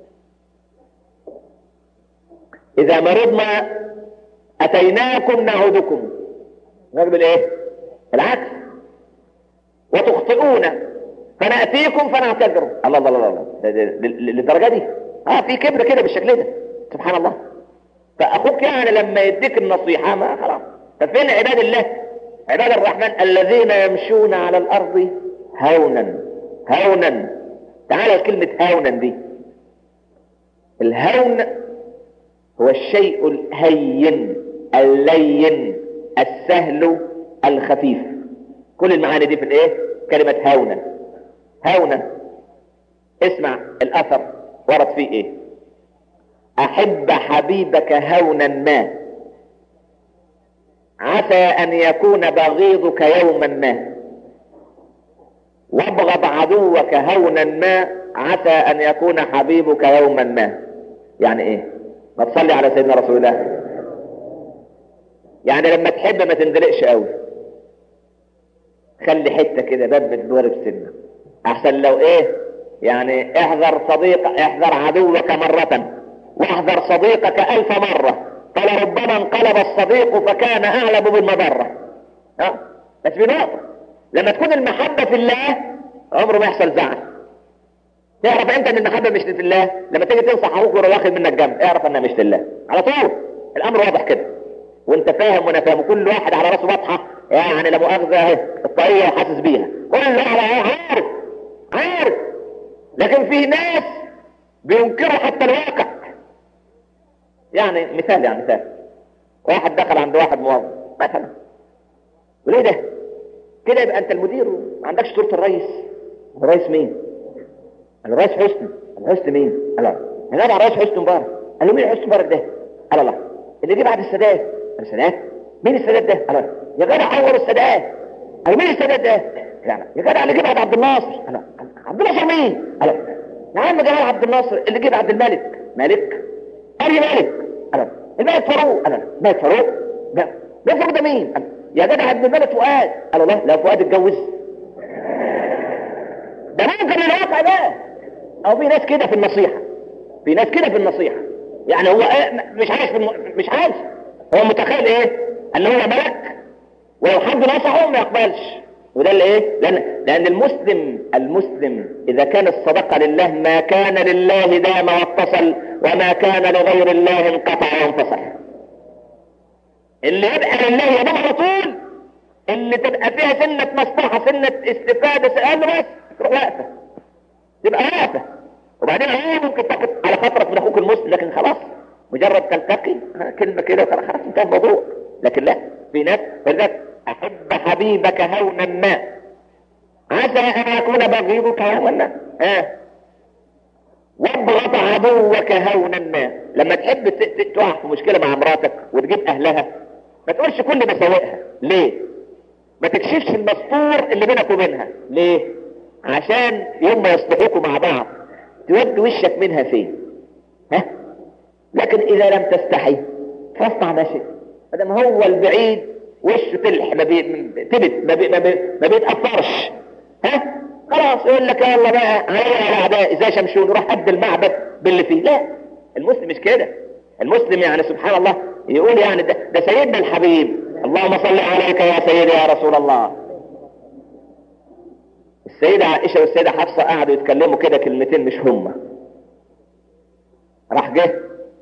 اذا مرضنا اتيناكم نعودكم نقبل ايه العكس وتخطئون فنأتيكم فنعتذر الله الله الله الله للدرجة دي اه في كبر كده بالشكل ده سبحان الله فاخوك يعني لما يديك النصيحة ما خلاص ففين عباد الله عباد الرحمن الذين يمشون على الارض هونا هونا تعالى كلمة هونا دي الهون هو الشيء الهين اللين السهل الخفيف كل المعاني دي في الايه كلمة هونا هونا اسمع الاثر ورد فيه ايه احب حبيبك هونا ما عسى ان يكون بغيضك يوما ما وابغض عدوك هونا ما عسى ان يكون حبيبك يوما ما يعني ايه ما تصلي على سيدنا رسول الله يعني لما تحب ما تندلقش قوي خلي حته كده باب بتدور بسنه احسن لو ايه يعني احذر صديق احذر عدوك مرة واحذر صديقك الف مرة فلربما انقلب الصديق فكان اعلم بالمضرة ها بس بنقطة لما تكون المحبة في الله عمره ما يحصل زعل تعرف انت ان المحبة مش في الله لما تيجي تنصح اخوك ويروح واخد منك جنب اعرف انها مش لله على طول الامر واضح كده وانت فاهم وانا فاهم كل واحد على راسه واضحه يعني لا مؤاخذه اهي الطاقيه وحاسس بيها كل واحد عارف عارف لكن في ناس بينكروا حتى الواقع يعني مثال يعني مثال واحد دخل عند واحد موظف مثلا وليه ده كده يبقى انت المدير ما عندكش صوره الرئيس الرئيس مين قال له رئيس حسني قال حسني مين؟ قال له يا جدع رئيس حسني مبارك قال له مين حسني مبارك ده؟ قال الله اللي جه بعد السادات قال السادات مين السادات ده؟ قال له يا جدع عور السادات قال مين السادات ده؟ يعني يا جدع اللي جه بعد عبد الناصر قال عبد الناصر مين؟ قال يا عم جمال عبد الناصر اللي جه بعد الملك ملك؟ قال لي ملك قال الملك فاروق قال الملك فاروق ده ده فاروق ده مين؟ قال يا جدع ابن الملك فؤاد قال الله لا فؤاد اتجوز ده ممكن الواقع ده او في ناس كده في النصيحة في ناس كده في النصيحة يعني هو إيه مش عايش في الم... مش عايش هو متخيل ايه ان هو ملك ولو حد نصحه ما يقبلش وده اللي ايه لان لان المسلم المسلم اذا كان الصدقه لله ما كان لله دام واتصل وما كان لغير الله انقطع وانفصل اللي يبقى لله يدوم على طول اللي تبقى فيها سنه مصلحه سنه استفاده سؤال بس تروح واقفه تبقى واقفه وبعدين هو ممكن تاخد على خاطرك من اخوك المسلم لكن خلاص مجرد تلتقي كلمه كده خلاص خلاص انتهى الموضوع لكن لا في ناس فلذلك احب حبيبك هونا ما عسى ان يكون بغيضك هونا اه وابغض عدوك هونا ما لما تحب تقع في مشكله مع مراتك وتجيب اهلها ما تقولش كل مساوئها ليه ما تكشفش المستور اللي بينك وبينها ليه عشان يوم ما يصلحوكوا مع بعض تودي وشك منها فين ها لكن اذا لم تستحي فاصنع ما شئت ما هو البعيد وشه تلح ما بي... تبت ما, بي... ما, بي... ما بيتأثرش ها خلاص يقول لك يلا بقى علينا الاعداء ازاي شمشون روح قد المعبد باللي فيه لا المسلم مش كده المسلم يعني سبحان الله يقول يعني ده, ده سيدنا الحبيب اللهم صل عليك يا سيدي يا رسول الله السيدة عائشة والسيدة حفصة قعدوا يتكلموا كده كلمتين مش هما راح جه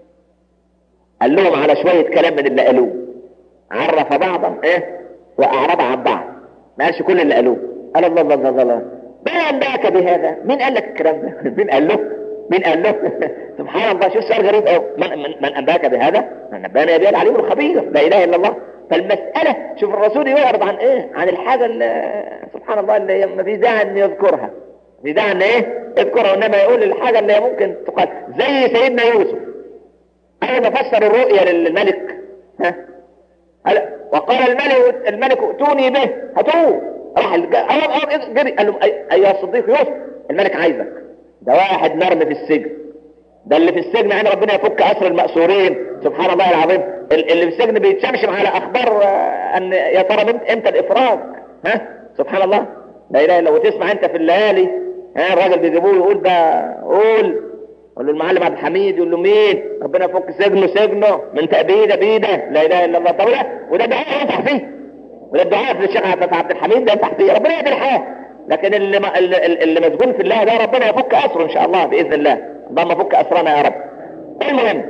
قال لهم على شوية كلام من اللي قالوه عرف بعضا ايه واعرض عن بعض ما قالش كل اللي قالوه قال الله الله الله الله ما انباك بهذا مين قال لك الكلام ده مين قال له مين قال له سبحان الله شو السؤال غريب قوي من, من, من انباك بهذا من نبانا يبيع العليم الخبير لا اله الا الله فالمسألة شوف الرسول يعرض عن ايه عن الحاجة اللي سبحان الله اللي ما في داعي ان يذكرها في داعي ان ايه يذكرها وانما يقول الحاجة اللي ممكن تقال زي سيدنا يوسف اول ما فسر الرؤيا للملك ها وقال الملك الملك ائتوني به هاتوه راح جري قال له ايها الصديق يوسف الملك عايزك ده واحد مرمي في السجن ده اللي في السجن يعني ربنا يفك اسر المأسورين سبحان الله العظيم اللي في السجن بيتشمشم على اخبار ان يا ترى امتى الافراج ها سبحان الله لا اله الا وتسمع انت في الليالي ها الراجل بيجيبوه يقول ده قول يقول له المعلم عبد الحميد يقول له مين ربنا يفك سجنه سجنه من تأبيده بيده لا اله الا الله طب وده دعاء ينفع فيه وده الدعاء في الشيخ عبد الحميد ده ينفع فيه ربنا يهدي الحال لكن اللي ما اللي مسجون في الله ده ربنا يفك اسره ان شاء الله باذن الله اللهم فك اسرنا يا رب المهم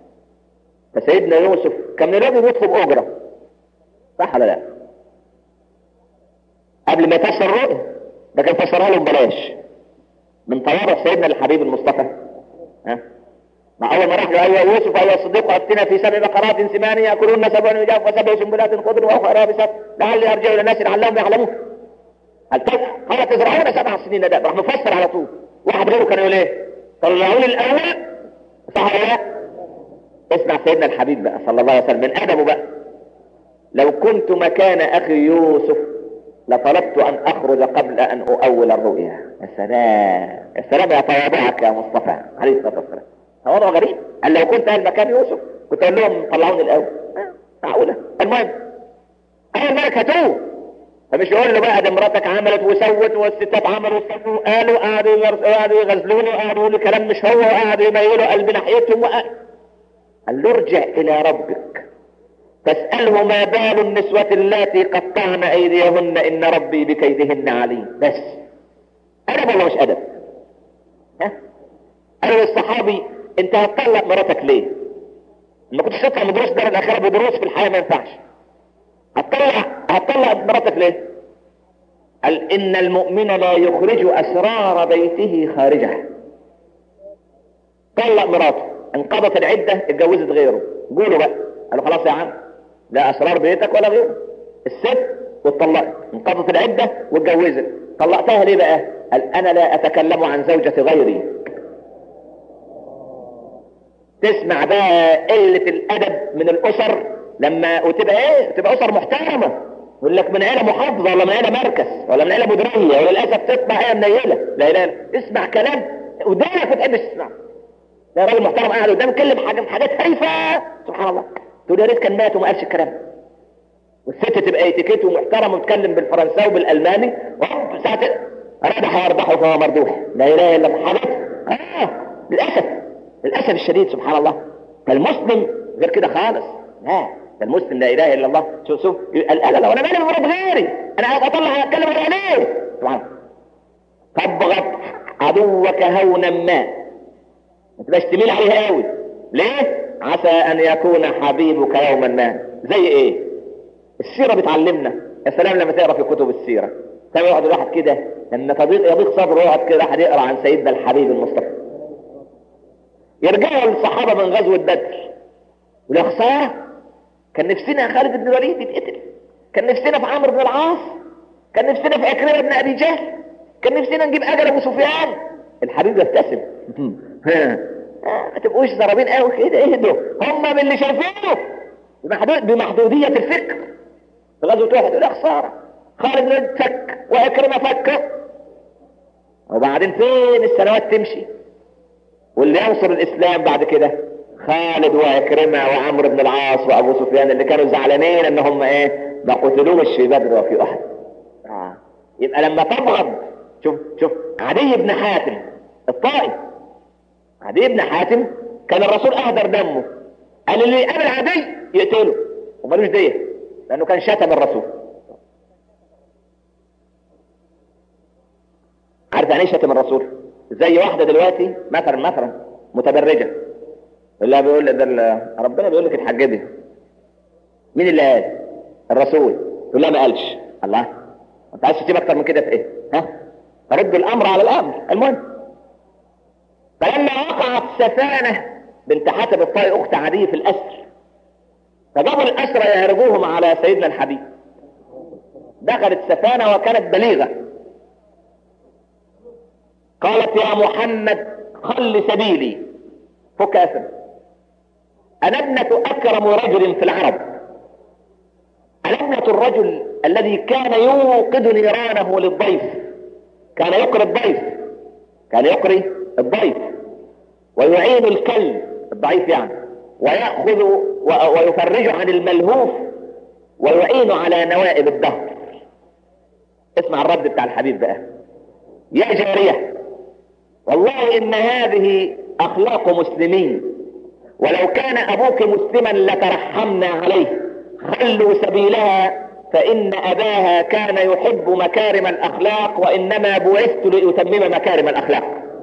فسيدنا يوسف كان من الراجل يطلب اجره صح ولا لا قبل ما يفسر الرؤيا ده كان فسرها له ببلاش من تواضع سيدنا الحبيب المصطفى ها مع اول ما راح له ايها يوسف ايها الصديق افتنا في سبع بقرات سمان ياكلون سبع وجاف وسبع سنبلات خضر واخرى بسط لعلي ارجع الى الناس لعلهم يعلمون قال قال تزرعون سبع سنين ده راح مفسر على طول واحد غيره كان يقول ايه طلعوا لي الاول صح ولا لا اسمع سيدنا الحبيب بقى صلى الله عليه وسلم من ادبه بقى لو كنت مكان اخي يوسف لطلبت ان اخرج قبل ان اؤول الرؤيا يا سلام يا سلام يا تواضعك يا مصطفى عليه الصلاه والسلام تواضع غريب قال لو كنت اهل مكان يوسف كنت اقول لهم طلعوني الاول معقوله المهم اهل الملك هاتوه فمش يقول له بقى ده مراتك عملت وسوت والستات عملوا وسووا قالوا قعدوا قعدوا يغزلوني وقعدوا يقولوا كلام مش هو وقعدوا يميلوا قلب ناحيتهم وقال قال له ارجع الى ربك فاسأله ما بال النسوة اللاتي قطعن ايديهن ان ربي بكيدهن عليم بس ادب ولا مش ادب ها قال للصحابي انت هتطلق مراتك ليه ما كنتش تطلع من دروس دار الاخره بدروس في الحياه ما ينفعش هتطلع هتطلع مراتك ليه قال ان المؤمن لا يخرج اسرار بيته خارجه طلق مراته انقضت العده اتجوزت غيره قولوا بقى قالوا خلاص يا عم لا اسرار بيتك ولا غيره الست واتطلقت انقضت العده واتجوزت طلقتها ليه بقى قال انا لا اتكلم عن زوجة غيري تسمع بقى قلة الادب من الاسر لما وتبقى ايه تبقى اسر محترمة يقول لك من عيله محافظه ولا من عيله مركز ولا من عيله مديريه وللاسف تسمع عيله منيله لا اله الا اسمع كلام ودانك ما تحبش تسمع ده راجل محترم قاعد قدام كلم حاجه حاجات هايفه سبحان الله تقول يا ريت كان مات وما قالش الكلام والست تبقى اتيكيت ومحترم وتتكلم بالفرنساوي وبالالماني وهوب ساعه ردح يربح فهو مردوح لا اله الا الله حاجات اه للاسف للاسف الشديد سبحان الله فالمسلم غير كده خالص لا ده المسلم لا اله الا الله شوف شوف قال انا لو انا مالي بمرض غيري انا عايز اطلع اتكلم عن عينيه سبحان طبغت عدوك هونا ما ما تبقاش تميل عليه قوي ليه عسى ان يكون حبيبك يوما ما زي ايه السيره بتعلمنا يا سلام لما تقرا في كتب السيره تلاقي يقعد الواحد كده لما تضيق يضيق صدره يقعد كده واحد يقرا عن سيدنا الحبيب المصطفى يرجعوا الصحابه من غزوه بدر ولا خساره كان نفسنا خالد بن الوليد يتقتل كان نفسنا في عمرو بن العاص كان نفسنا في عكرمه بن ابي جهل كان نفسنا نجيب اجل ابو سفيان الحبيب يبتسم ما تبقوش ضربين قوي كده اهدوا هم من اللي شايفينه بمحدود بمحدوديه الفكر في غزوه احد يقول خساره خالد بن الوليد فك وعكرمه فك وبعدين فين السنوات تمشي واللي ينصر الاسلام بعد كده خالد وعكرمة وعمرو بن العاص وابو سفيان اللي كانوا زعلانين ان هم ايه ما قتلوش في بدر وفي احد آه. يبقى لما تبغض شوف شوف عدي بن حاتم الطائي عدي بن حاتم كان الرسول اهدر دمه قال اللي يقابل عدي يقتله ومالوش ديه لانه كان شتم الرسول عارف يعني ايه شتم الرسول زي واحده دلوقتي مثلا مثلا متبرجه اللي بيقول ده ال- ربنا بيقول لك اتحجبي مين اللي قال الرسول تقول لا ما قالش الله انت عايز تسيب اكتر من كده في ايه ها رد الامر على الامر المهم فلما وقعت سفانه بنت حاتم الطائي اخت عدي في الاسر فجابوا الاسرى يهربوهم على سيدنا الحبيب دخلت سفانه وكانت بليغه قالت يا محمد خل سبيلي فك اسد انا ابنه اكرم رجل في العرب انا ابنه الرجل الذي كان يوقد نيرانه للضيف كان يقري الضيف كان يقري الضيف ويعين الكلب الضعيف يعني ويأخذ و- ويفرج عن الملهوف ويعين على نوائب الدهر اسمع الرد بتاع الحبيب بقى يا جارية والله ان هذه اخلاق مسلمين ولو كان ابوك مسلما لترحمنا عليه خلوا سبيلها فان اباها كان يحب مكارم الاخلاق وانما بعثت لاتمم مكارم الاخلاق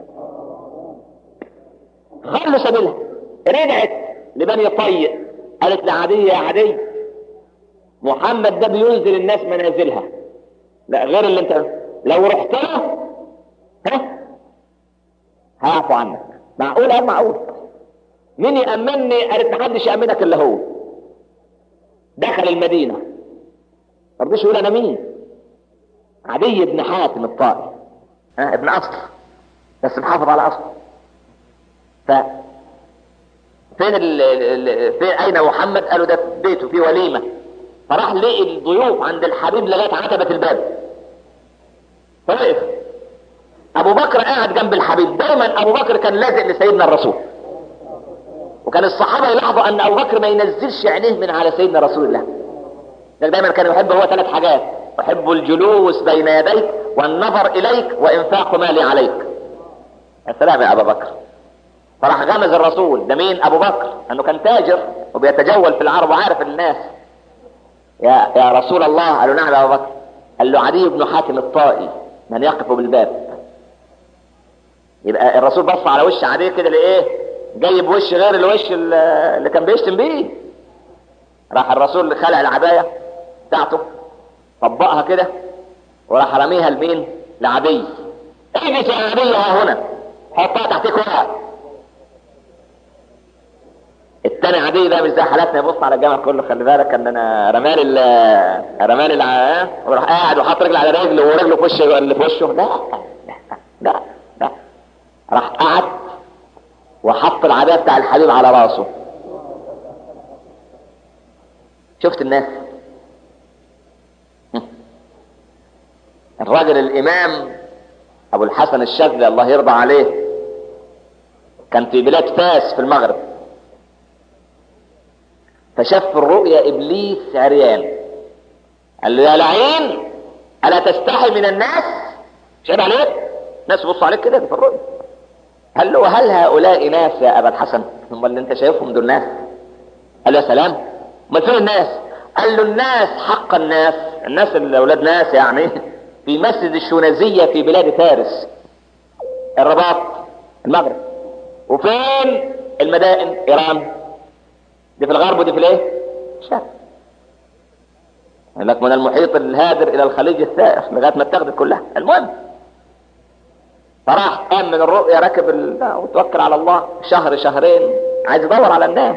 خلوا سبيلها رجعت لبني طيء قالت لعدي يا عدي محمد ده بينزل الناس منازلها لا غير اللي انت لو رحت له ها هعفو عنك معقول اه معقول مين يأمنني قالت محدش يأمنك الا هو دخل المدينة ما رضيش يقول انا مين عدي بن حاتم الطائي ها ابن اصل بس محافظ على اصله ف فين ال... ال... فين اين محمد قالوا ده في بيته في وليمه فراح لقي الضيوف عند الحبيب لغايه عتبه الباب فوقف ابو بكر قاعد جنب الحبيب دايما ابو بكر كان لازق لسيدنا الرسول وكان الصحابه يلاحظوا ان ابو بكر ما ينزلش عينيه من على سيدنا رسول الله ده دايما كان يحب هو ثلاث حاجات يحب الجلوس بين يديك والنظر اليك وانفاق مالي عليك يا سلام يا ابا بكر فراح غمز الرسول ده مين ابو بكر انه كان تاجر وبيتجول في العرب وعارف الناس يا يا رسول الله قالوا نعم يا ابو بكر قال له عدي بن حاتم الطائي من يقف بالباب يبقى الرسول بص على وش عدي كده لايه جايب وش غير الوش اللي كان بيشتم بيه راح الرسول خلع العبايه بتاعته طبقها كده وراح رميها لمين لعدي اجلس يا عدي ها هنا حطها تحتك ورقه التاني عادي ده مش زي حالاتنا يبص على الجامع كله خلي بالك ان انا رمالي ال رمالي الع وراح قاعد وحاط رجل على رجل ورجله في وشه اللي في وشه لا لا راح قعد وحط العباية بتاع الحبيب على راسه شفت الناس الراجل الامام ابو الحسن الشاذلي الله يرضى عليه كان في بلاد فاس في المغرب فشاف في الرؤيا ابليس عريان قال له يا لعين الا تستحي من الناس شايف عليك ناس بصوا عليك كده في الرؤيا قال له هل هؤلاء ناس يا ابا الحسن هم اللي انت شايفهم دول ناس قال له يا سلام امال فين الناس قال له الناس حق الناس الناس اللي اولاد ناس يعني في مسجد الشونازية في بلاد فارس الرباط المغرب وفين المدائن ايران دي في الغرب ودي في الايه الشرق لك من المحيط الهادر الى الخليج الثائر لغايه ما اتخذت كلها المهم فراح قام من الرؤيا ركب ال... وتوكل على الله شهر شهرين عايز يدور على الناس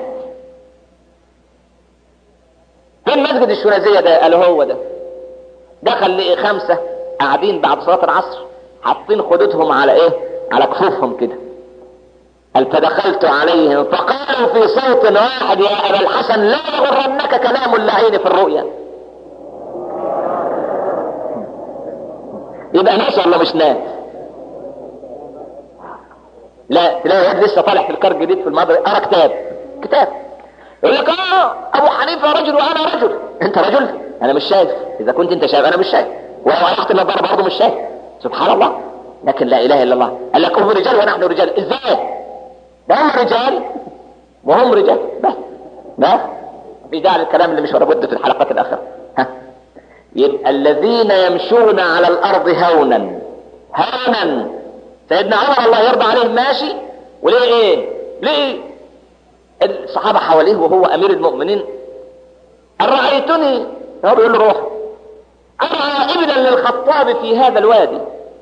فين مسجد الشونازية ده قال هو ده دخل لقي خمسة قاعدين بعد صلاة العصر حاطين خدودهم على ايه على كفوفهم كده قال فدخلت عليهم فقالوا في صوت واحد يا ابا الحسن لا يغرنك كلام اللعين في الرؤيا يبقى ناس ولا مش ناس لا تلاقي واحد لسه طالع في الكار جديد في المدرسه قرا كتاب كتاب يقول لك اه ابو حنيفه رجل وانا رجل انت رجل انا مش شايف اذا كنت انت شايف انا مش شايف ولو تحت النظر برضه مش شايف سبحان الله لكن لا اله الا الله قال لك هم رجال ونحن رجال ازاي ده هم رجال وهم رجال بس بس في داعي الكلام اللي مش ولا بد في الحلقات الاخره ها يبقى الذين يمشون على الارض هونا هونا سيدنا عمر الله يرضى عليه ماشي وليه ايه ليه الصحابة حواليه وهو امير المؤمنين قال رأيتني هو بيقول له روح ارعى ابنا للخطاب في هذا الوادي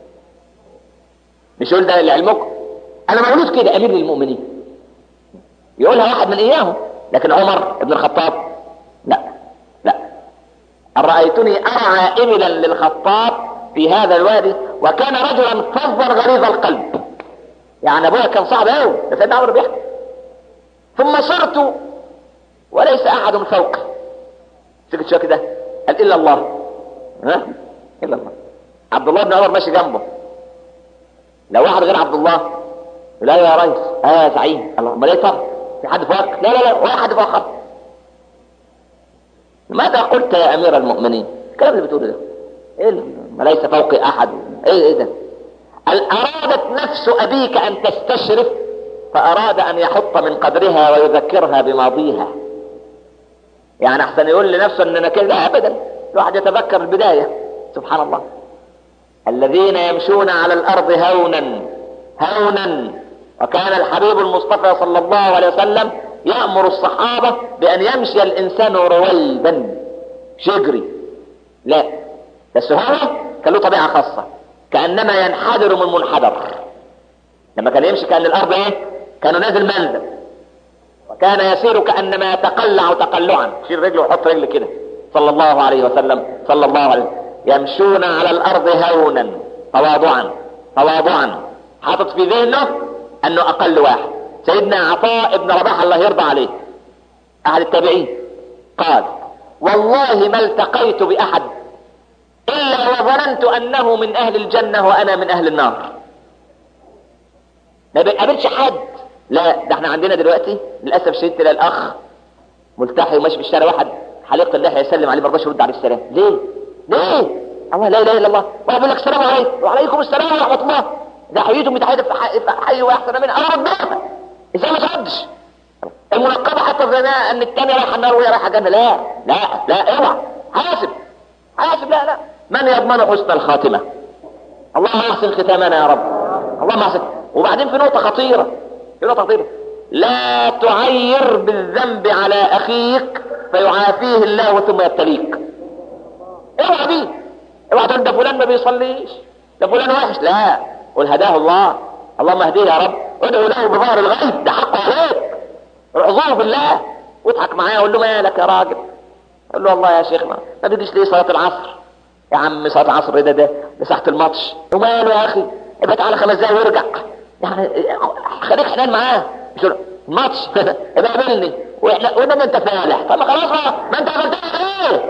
مش يقول ده لعلمكم انا مولود كده امير للمؤمنين يقولها واحد من اياهم لكن عمر بن الخطاب لا لا رأيتني ارعى ابلا للخطاب في هذا الوادي وكان رجلا فظا غليظ القلب يعني ابويا كان صعب قوي ده سيدنا عمر بيحكي ثم صرت وليس احد فوقي سكت شويه كده قال الا الله ها الا الله عبد الله بن عمر ماشي جنبه لو واحد غير عبد الله لا يا ريس اه يا زعيم الله امال ايه طب في حد فوقك لا لا لا ولا حد فوق خط ماذا قلت يا امير المؤمنين الكلام اللي بتقوله ده ايه ما ليس فوقي احد ايه ايه ده هل ارادت نفس ابيك ان تستشرف فاراد ان يحط من قدرها ويذكرها بماضيها يعني احسن يقول لنفسه ان انا كده ابدا الواحد يتذكر البدايه سبحان الله الذين يمشون على الارض هونا هونا وكان الحبيب المصطفى صلى الله عليه وسلم يأمر الصحابة بأن يمشي الإنسان رويدا شجري لا بس هو كان له طبيعة خاصة كأنما ينحدر من منحدر لما كان يمشي كأن الأرض إيه كانوا نازل منزل وكان يسير كأنما يتقلع تقلعا يشيل رجله ويحط رجل كده صلى الله عليه وسلم صلى الله عليه وسلم يمشون على الأرض هونا تواضعا تواضعا حاطط في ذهنه أنه أقل واحد سيدنا عطاء بن رباح الله يرضى عليه أحد التابعين قال والله ما التقيت بأحد إلا وظننت أنه من أهل الجنة وأنا من أهل النار ما بيقابلش حد لا ده احنا عندنا دلوقتي للأسف شديد تلاقي الأخ ملتحي وماشي في الشارع واحد حليقة اللحية يسلم عليه ما رضاش يرد عليه السلام ليه؟ ليه؟ الله لا اله الا الله واحد يقول لك السلام عليكم وعليكم السلام ورحمة الله ده حييتم بتحية في حي واحسن منها أو ربنا ازاي ما تردش المنقبة حتى زي ان التانية رايحة النار وهي رايحة الجنة لا لا لا اوعى حاسب حاسب لا لا من يضمن حسن الخاتمة اللهم احسن ختامنا يا رب اللهم احسن وبعدين في نقطة خطيرة في نقطة خطيرة لا تعير بالذنب على اخيك فيعافيه الله ثم يبتليك اوعى دي اوعى تقول ده فلان ما بيصليش ده فلان وحش لا قل هداه الله اللهم اهديه يا رب ادعو له بظهر الغيب ده حقه عليك اعذره بالله واضحك معاه وقول له مالك يا راجل قول له والله يا شيخنا ما تجيش ليه صلاه العصر يا عم صلاه العصر ده ده ده ساعه الماتش وماله يا اخي ابقى تعالى خمس دقايق وارجع يعني خليك حنان معاه مش ماتش ابقى قابلني واحنا وانا انت فالح طب خلاص ما انت عملت ايه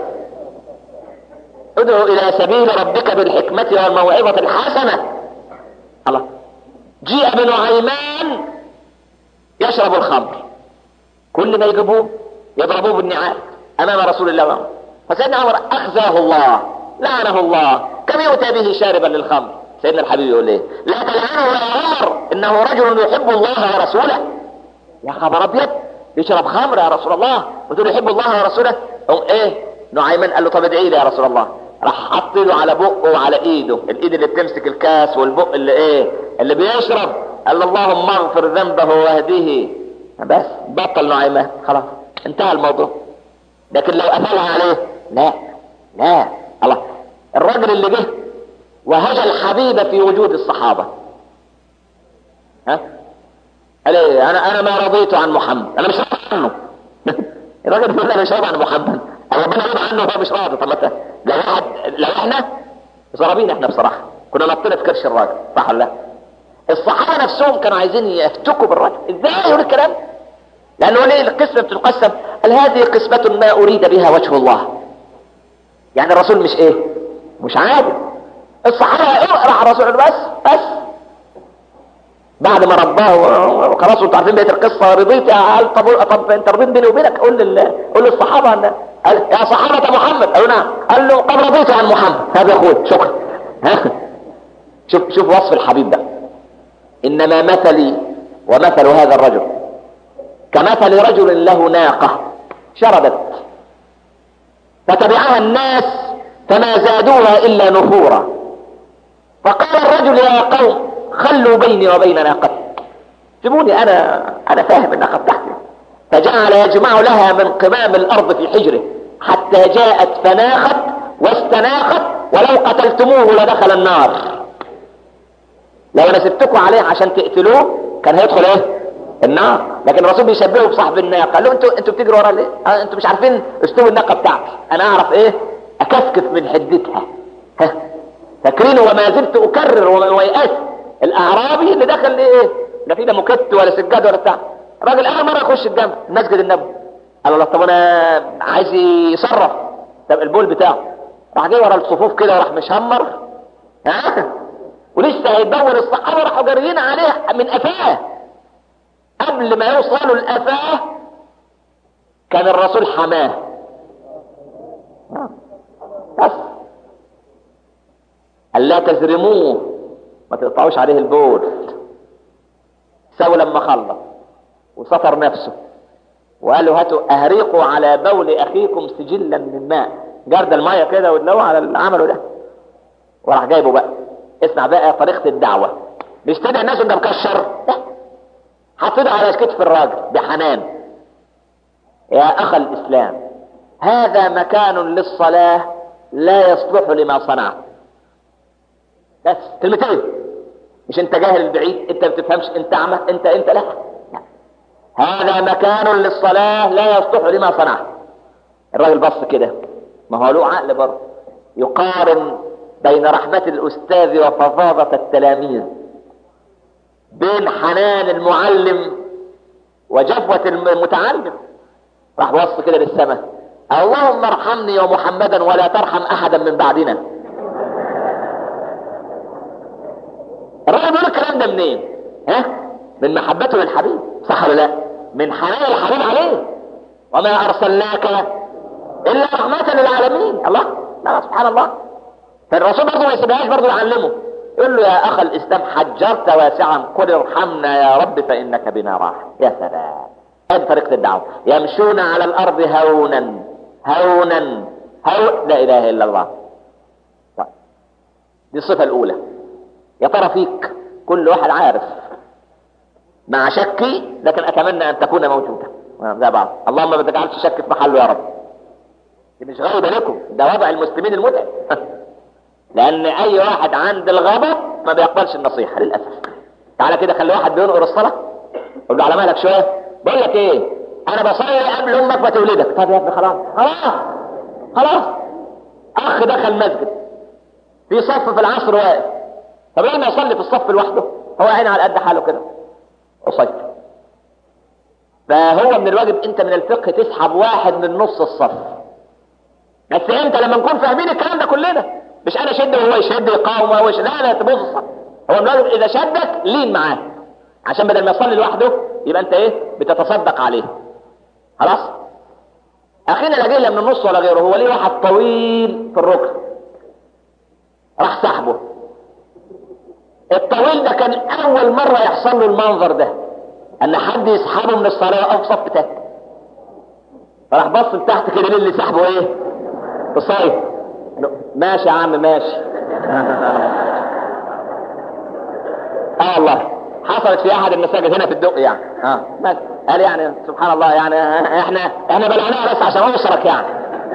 ادعو الى سبيل ربك بالحكمة والموعظة الحسنة الله جيء ابن عيمان يشرب الخمر كل ما يجيبوه يضربوه بالنعال امام رسول الله فسيدنا عمر اخزاه الله لعنه الله كم يؤتى به شاربا للخمر سيدنا الحبيب يقول ايه لا تلعنه يا عمر انه رجل يحب الله ورسوله يا خبر ابيض يشرب خمر يا رسول الله وتقول يحب الله ورسوله أو ايه نعيمان قال له طب ادعي لي يا رسول الله راح حط له على بقه وعلى ايده الايد اللي بتمسك الكاس والبق اللي ايه اللي بيشرب قال له اللهم اغفر ذنبه واهديه بس بطل نعيمان خلاص انتهى الموضوع لكن لو قفلها عليه لا لا الله الراجل اللي جه وهجى الحبيب في وجود الصحابه ها قال ايه انا انا ما رضيت عن محمد انا مش راضي عنه الراجل بيقول انا مش راضي عن محمد ربنا راضي عنه وهو مش راضي طب متى لو واحد لو احنا ضربين احنا بصراحه كنا نطينا في كرش الراجل صح ولا لا الصحابه نفسهم كانوا عايزين يفتكوا بالراجل ازاي يقول الكلام لانه ليه القسمه بتتقسم قال هذه قسمه ما اريد بها وجه الله يعني الرسول مش ايه مش عادل الصحابه راح الرسول بس بس بعد ما رباه وخلاص انتوا عارفين بقيه القصه رضيت قال طب طب انت رضيت بيني وبينك قول لل قول للصحابه ان قال يا صحابه محمد قالوا نعم قال له طب رضيت عن محمد هذا يا اخوي شكرا ها شوف شوف وصف الحبيب ده انما مثلي ومثل هذا الرجل كمثل رجل له ناقه شردت فتبعها الناس فما زادوها الا نفورا فقال الرجل يا قوم خلوا بيني وبين ناقتي سيبوني انا انا فاهم الناقه بتاعتي فجعل يجمع لها من قمام الارض في حجره حتى جاءت فناخت واستناخت ولو قتلتموه لدخل النار لو انا سبتكم عليه عشان تقتلوه كان هيدخل ايه النار لكن الرسول بيشبهه بصاحب الناقه قال له انتوا انتوا بتجروا ورا ليه آه انتوا مش عارفين اسلوب الناقه بتاعتي انا اعرف ايه اكفكف من حدتها ها فاكرين وما زلت اكرر وما يأس الاعرابي اللي دخل ايه لا في ده مكت ولا سجاد ولا بتاع الراجل اول مره يخش الجامع المسجد النبوي قال له طب انا عايز يصرف طب البول بتاعه راح جاي ورا الصفوف كده وراح مشمر ها ولسه هيدور الصحابه راحوا جاريين عليه من قفاه قبل ما يوصلوا لقفاه كان الرسول حماه بس قال لا تزرموه ما تقطعوش عليه البول سوى لما خلص وستر نفسه وقالوا هاتوا اهريقوا على بول اخيكم سجلا من ماء جرد الميه كده ودلوا على اللي عمله ده وراح جايبه بقى اسمع بقى طريقه الدعوه مش تدعي الناس وانت مكشر لا حطيت على كتف الراجل بحنان يا اخ الاسلام هذا مكان للصلاه لا يصلح لما صنعت بس كلمتين مش انت جاهل البعيد انت ما بتفهمش انت اعمى انت انت لا هذا مكان للصلاة لا يصلح لما صنعت الراجل بص كده ما هو له عقل برضه يقارن بين رحمة الأستاذ وفظاظة التلاميذ بين حنان المعلم وجفوة المتعلم راح بص كده للسماء اللهم ارحمني ومحمدا ولا ترحم أحدا من بعدنا الراجل بيقول الكلام ده منين؟ ها؟ من محبته للحبيب صح ولا لا؟ من حنان الحبيب عليه وما ارسلناك الا رحمة للعالمين الله لا سبحان الله فالرسول برضه ما يسيبهاش برضه يعلمه يقول له يا اخ الاسلام حجرت واسعا قل ارحمنا يا رب فانك بنا راحم يا سلام هذه طريقة الدعوة يمشون على الارض هونا هونا هون لا اله الا الله طيب. دي الصفة الاولى يا ترى فيك كل واحد عارف مع شكي لكن اتمنى ان تكون موجودة زي بعض اللهم ما تجعلش شك في محله يا رب دي مش غيبة لكم ده وضع المسلمين المتعب لان اي واحد عند الغضب ما بيقبلش النصيحة للأسف تعالى كده خلي واحد بينقر الصلاة قول له على مالك شوية بقول لك ايه انا بصلي قبل امك ما تولدك طب يا ابني خلاص خلاص خلاص اخ دخل مسجد في صف في العصر واقف طب لما يصلي في الصف لوحده هو عين على قد حاله كده قصير فهو من الواجب انت من الفقه تسحب واحد من نص الصف بس انت لما نكون فاهمين الكلام ده كلنا مش انا شد وهو يشد يقاوم وهو يشد لا لا تبص الصف هو من الواجب اذا شدك لين معاه عشان بدل ما يصلي لوحده يبقى انت ايه بتتصدق عليه خلاص اخينا لا جاي لا من النص ولا غيره هو ليه واحد طويل في الركن راح سحبه الطويل ده كان اول مرة يحصل له المنظر ده ان حد يسحبه من الصلاة او صف تحت فراح بص لتحت كده مين اللي سحبه ايه قصير ماشي يا عم ماشي اه والله حصلت في احد المساجد هنا في الدق يعني اه بس قال يعني سبحان الله يعني احنا احنا بلعناها بس عشان اوصلك يعني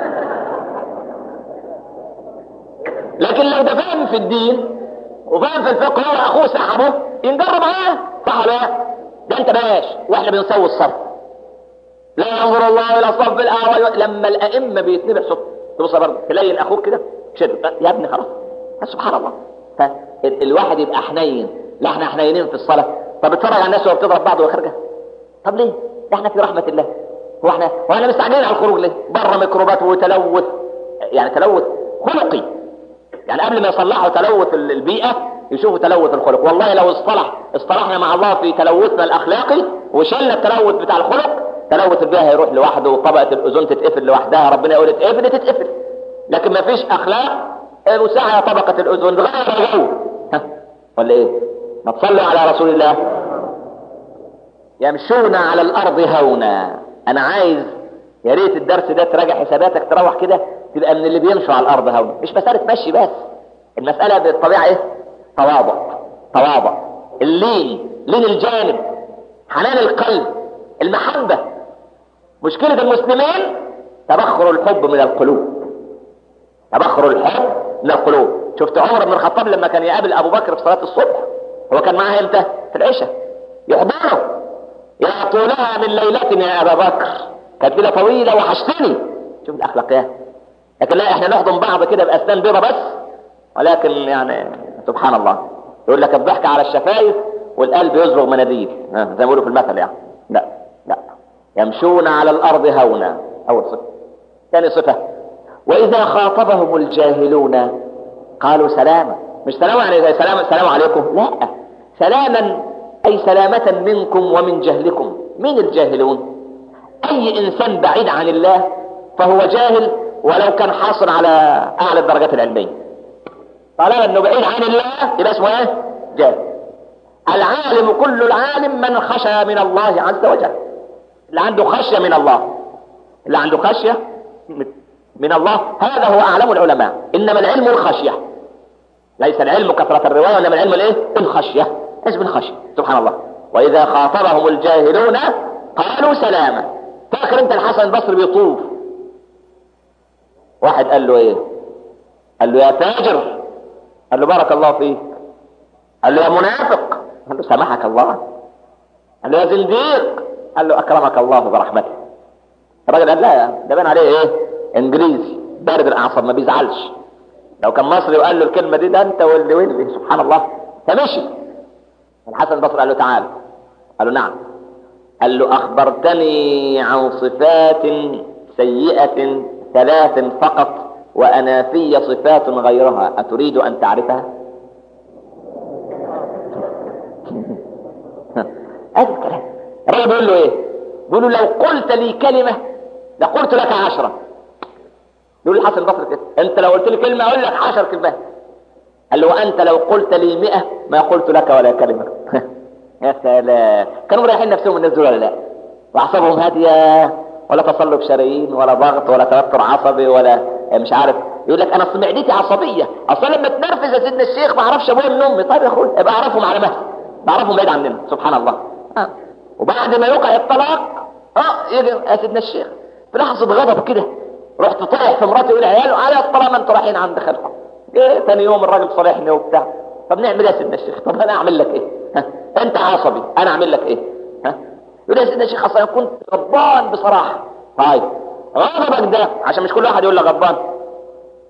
لكن لو ده فاهم في الدين وفاهم في الفقه هو اخوه سحبه ينجر معاه صح ولا لا؟ ده انت باش واحنا بنسوي الصف لا ينظر الله الى الصف الاعلى لما الائمه بيتنبع صوت تبص برضه تلاقي اخوك كده شد يا ابني خلاص سبحان الله فالواحد يبقى حنين لا احنا حنينين في الصلاه طب اتفرج على الناس وهي بتضرب بعض وخارجه طب ليه؟ ده احنا في رحمه الله هو احنا هو احنا مستعجلين على الخروج ليه؟ بره ميكروبات وتلوث يعني تلوث خلقي يعني قبل ما يصلحوا تلوث البيئة يشوفوا تلوث الخلق والله لو اصطلح اصطلحنا مع الله في تلوثنا الاخلاقي وشلنا التلوث بتاع الخلق تلوث البيئة هيروح لوحده وطبقة الاوزون تتقفل لوحدها ربنا يقول اتقفل تتقفل لكن ما فيش اخلاق مساعدة طبقة الاوزون غير الجو ولا ايه ما تصلوا على رسول الله يمشون على الارض هونا انا عايز يا ريت الدرس ده تراجع حساباتك تروح كده تبقى من اللي بيمشوا على الارض هونا مش مساله مشي بس المساله بالطبيعه ايه تواضع تواضع اللين لين الجانب حنان القلب المحبه مشكله المسلمين تبخر الحب من القلوب تبخر الحب من القلوب شفت عمر بن الخطاب لما كان يقابل ابو بكر في صلاه الصبح هو كان معاه امتى في العشاء يحضنه يا طولها من ليلتنا يا ابا بكر كانت ليله طويله وحشتني شوف الاخلاقيات لكن لا احنا نحضن بعض كده باسنان بيضه بس ولكن يعني سبحان الله يقول لك الضحك على الشفايف والقلب يزرغ مناديل زي ما بيقولوا في المثل يعني لا لا يمشون على الارض هونا اول صفه ثاني صفه واذا خاطبهم الجاهلون قالوا سلاما مش سلام يعني زي سلام السلام عليكم لا سلاما اي سلامة منكم ومن جهلكم مين الجاهلون اي انسان بعيد عن الله فهو جاهل ولو كان حاصل على اعلى الدرجات العلمية طالما انه بعيد عن الله يبقى اسمه ايه جاهل العالم كل العالم من خشى من الله عز وجل اللي عنده خشية من الله اللي عنده خشية من الله هذا هو اعلم العلماء انما العلم الخشية ليس العلم كثرة الرواية انما العلم الايه الخشية اسم الخشية سبحان الله واذا خاطبهم الجاهلون قالوا سلاما فاكر انت الحسن البصري بيطوف واحد قال له ايه قال له يا تاجر قال له بارك الله فيك قال له يا منافق قال له سامحك الله قال له يا زنديق قال له اكرمك الله برحمته الراجل قال لا ده بان عليه ايه انجليزي بارد الاعصاب ما بيزعلش لو كان مصري وقال له الكلمه دي ده انت واللي واللي سبحان الله فمشي الحسن البصري قال له تعال قال له نعم قال له اخبرتني عن صفات سيئه ثلاث فقط وانا في صفات غيرها اتريد ان تعرفها هذا الكلام الراجل بيقول له ايه بيقول له لو قلت لي كلمه لقلت لك عشره يقول الحسن البصري كده انت لو قلت لي كلمه اقول لك عشر كلمات قال له وانت لو قلت لي مئة ما قلت لك ولا كلمه يا سلام كانوا رايحين نفسهم الناس دول ولا لا واعصابهم هاديه ولا تصلب شرايين ولا ضغط ولا توتر عصبي ولا مش عارف يقول لك انا اصل معدتي عصبيه اصل لما اتنرفز يا سيدنا الشيخ ما اعرفش ابويا من امي طيب يا اخويا ابقى اعرفهم على مهل بعرفهم بعيد عننا سبحان الله آه. وبعد ما يوقع الطلاق اه يجي يا سيدنا الشيخ في لحظه غضب كده رحت طايح في مراتي والعيال على طالما انتوا رايحين عند خالكم ايه تاني يوم الراجل صالحني وبتاع طب نعمل ايه يا سيدنا الشيخ طب انا اعمل لك ايه ها؟ انت عصبي انا اعمل لك ايه ها يقول يا سيدنا الشيخ اصلا كنت غضبان بصراحه طيب غضبك ده عشان مش كل واحد يقول لك غضبان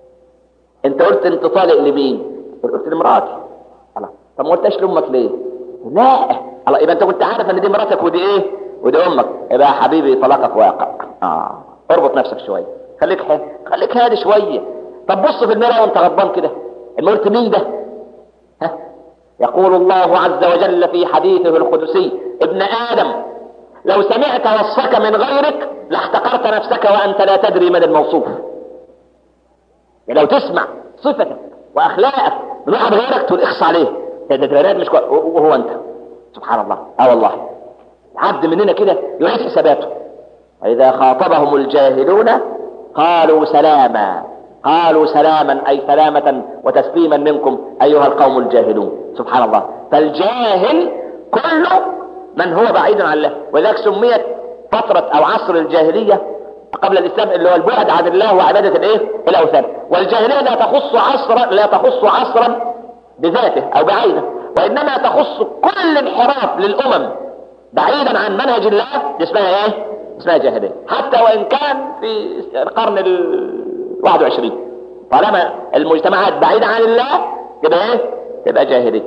انت قلت انت طالق لمين قلت لمراتي خلاص طب ما قلتش لامك ليه لا الله يبقى انت كنت عارف ان دي مراتك ودي ايه ودي امك يبقى يا حبيبي طلاقك واقع اه اربط نفسك شويه خليك ح... خليك هادي شويه طب بص في المرأة وانت غضبان كده المرت مين ده ها يقول الله عز وجل في حديثه القدسي ابن ادم لو سمعت وصفك من غيرك لاحتقرت نفسك وانت لا تدري من الموصوف يعني لو تسمع صفتك واخلاقك من واحد غيرك تقول اخص عليه ده ده مش كويس وهو انت سبحان الله اه والله عبد مننا كده يعيد حساباته واذا خاطبهم الجاهلون قالوا سلاما قالوا سلاما اي سلامة وتسليما منكم ايها القوم الجاهلون سبحان الله فالجاهل كله من هو بعيد عن الله ولذلك سميت فترة او عصر الجاهلية قبل الاسلام اللي هو البعد عن الله وعبادة الايه الاوثان والجاهلية لا تخص عصرا لا تخص عصرا بذاته او بعينه وانما تخص كل انحراف للامم بعيدا عن منهج الله دي اسمها ايه اسمها جاهلية حتى وان كان في القرن ال 21 طالما المجتمعات بعيدة عن الله يبقى ايه تبقى جاهلية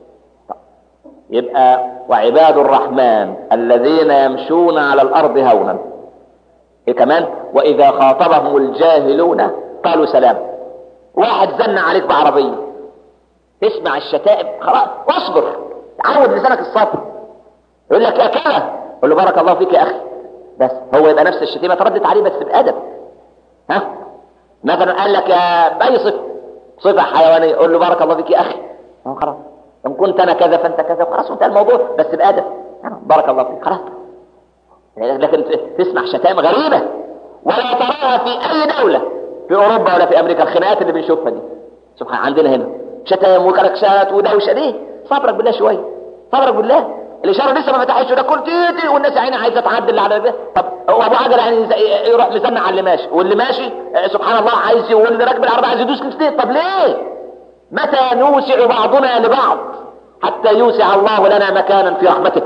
يبقى وعباد الرحمن الذين يمشون على الارض هونا إيه كمان واذا خاطبهم الجاهلون قالوا سلام واحد زن عليك بعربية تسمع الشتائم خلاص اصبر عود لسانك الصبر يقول لك يا كذا قول له بارك الله فيك يا اخي بس هو يبقى نفس الشتيمه تردد عليه بس بادب ها مثلا قال لك يا باي صفه صفه حيوانيه قول له بارك الله فيك يا اخي هو خلاص ان كنت انا كذا فانت كذا خلاص انتهى الموضوع بس بادب بارك الله فيك خلاص لكن تسمع شتائم غريبه ولا تراها في اي دوله في اوروبا ولا في امريكا الخناقات اللي بنشوفها دي سبحان عندنا هنا شتائم وكركشات ودوشه دي صبرك بالله شويه صبرك بالله الاشاره لسه ما فتحتش ده كل تيتي والناس عينها عايزه تعدل على ده طب هو ابو عجل يعني يروح مزنع على اللي ماشي واللي ماشي سبحان الله عايز واللي راكب العربيه عايز يدوس كتير طب ليه متى نوسع بعضنا لبعض حتى يوسع الله لنا مكانا في رحمته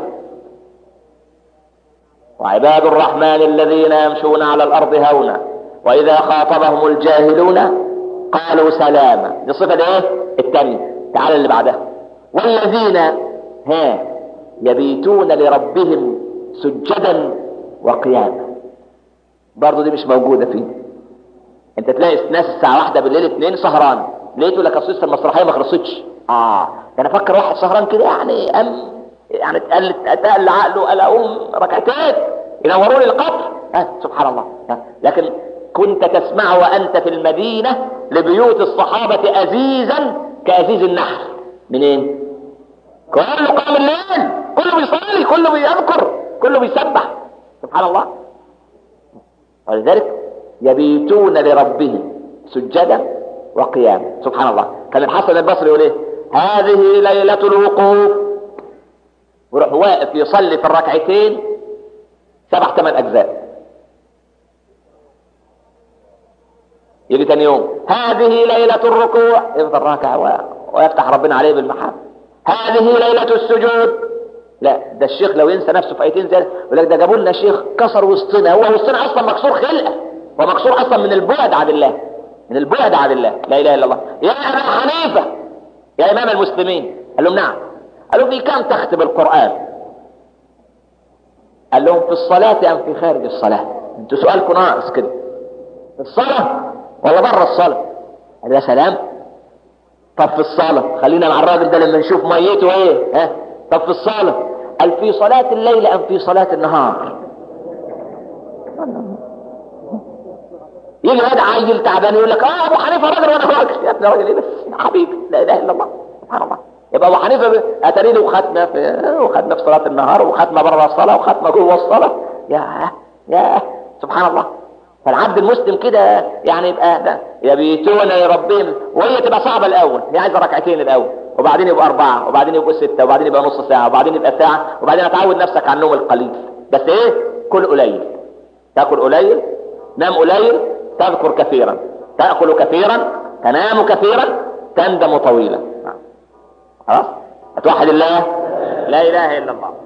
وعباد الرحمن الذين يمشون على الارض هونا واذا خاطبهم الجاهلون قالوا سلاما دي صفه ايه الثانيه تعال اللي بعدها والذين ها يبيتون لربهم سجدا وقياما برضه دي مش موجودة فيه انت تلاقي ناس الساعة واحدة بالليل اتنين سهران ليه تقول لك اصل المسرحية ما خلصتش اه ده انا فكر واحد سهران كده يعني ام يعني تقل تقل عقله قال اقوم ركعتين ينوروا لي القبر آه سبحان الله آه. لكن كنت تسمع وانت في المدينة لبيوت الصحابة ازيزا كازيز النحل منين كله قام الليل كله بيصلي كله بيذكر كله بيسبح سبحان الله ولذلك يبيتون لربهم سجدا وقياما سبحان الله كان الحسن البصري يقول ايه هذه ليلة الوقوف ويروح واقف يصلي في الركعتين سبع ثمان اجزاء يجي تاني يوم هذه ليلة الركوع يفضل راكع ويفتح ربنا عليه بالمحاب هذه ليلة السجود لا ده الشيخ لو ينسى نفسه في ايتين زي يقول لك ده جابوا لنا شيخ كسر وسطنا هو وسطنا اصلا مكسور خلقه هو مكسور اصلا من البعد عن الله من البعد عن الله لا اله الا الله يا ابا حنيفه يا امام المسلمين قال لهم نعم قال لهم في كم تختم القران قال لهم في الصلاه ام في خارج الصلاه انتوا سؤالكم ناقص كده في الصلاه ولا بره الصلاه قال يا سلام طب في الصلاة خلينا مع الراجل ده لما نشوف ميته ايه ها طب في الصلاة قال في صلاة الليل ام في صلاة النهار يجي هذا عيل تعبان يقول لك اه ابو حنيفه راجل وانا راجل يا ابني راجل ايه بس حبيبي لا اله الا الله سبحان الله يبقى ابو حنيفه اتاري له وختمه في وختمه في صلاه النهار وختمه بره الصلاه وختمه جوه الصلاه يا يا سبحان الله فالعبد المسلم كده يعني يبقى ده يبيتون لربهم وهي تبقى صعبة الأول هي عايزة ركعتين الأول وبعدين يبقى أربعة وبعدين يبقى ستة وبعدين يبقى نص ساعة وبعدين يبقى ساعة وبعدين تعود نفسك على النوم القليل بس إيه كل قليل تاكل قليل نام قليل تذكر كثيرا تأكل كثيرا تنام كثيرا تندم طويلا خلاص هتوحد الله لا إله إلا الله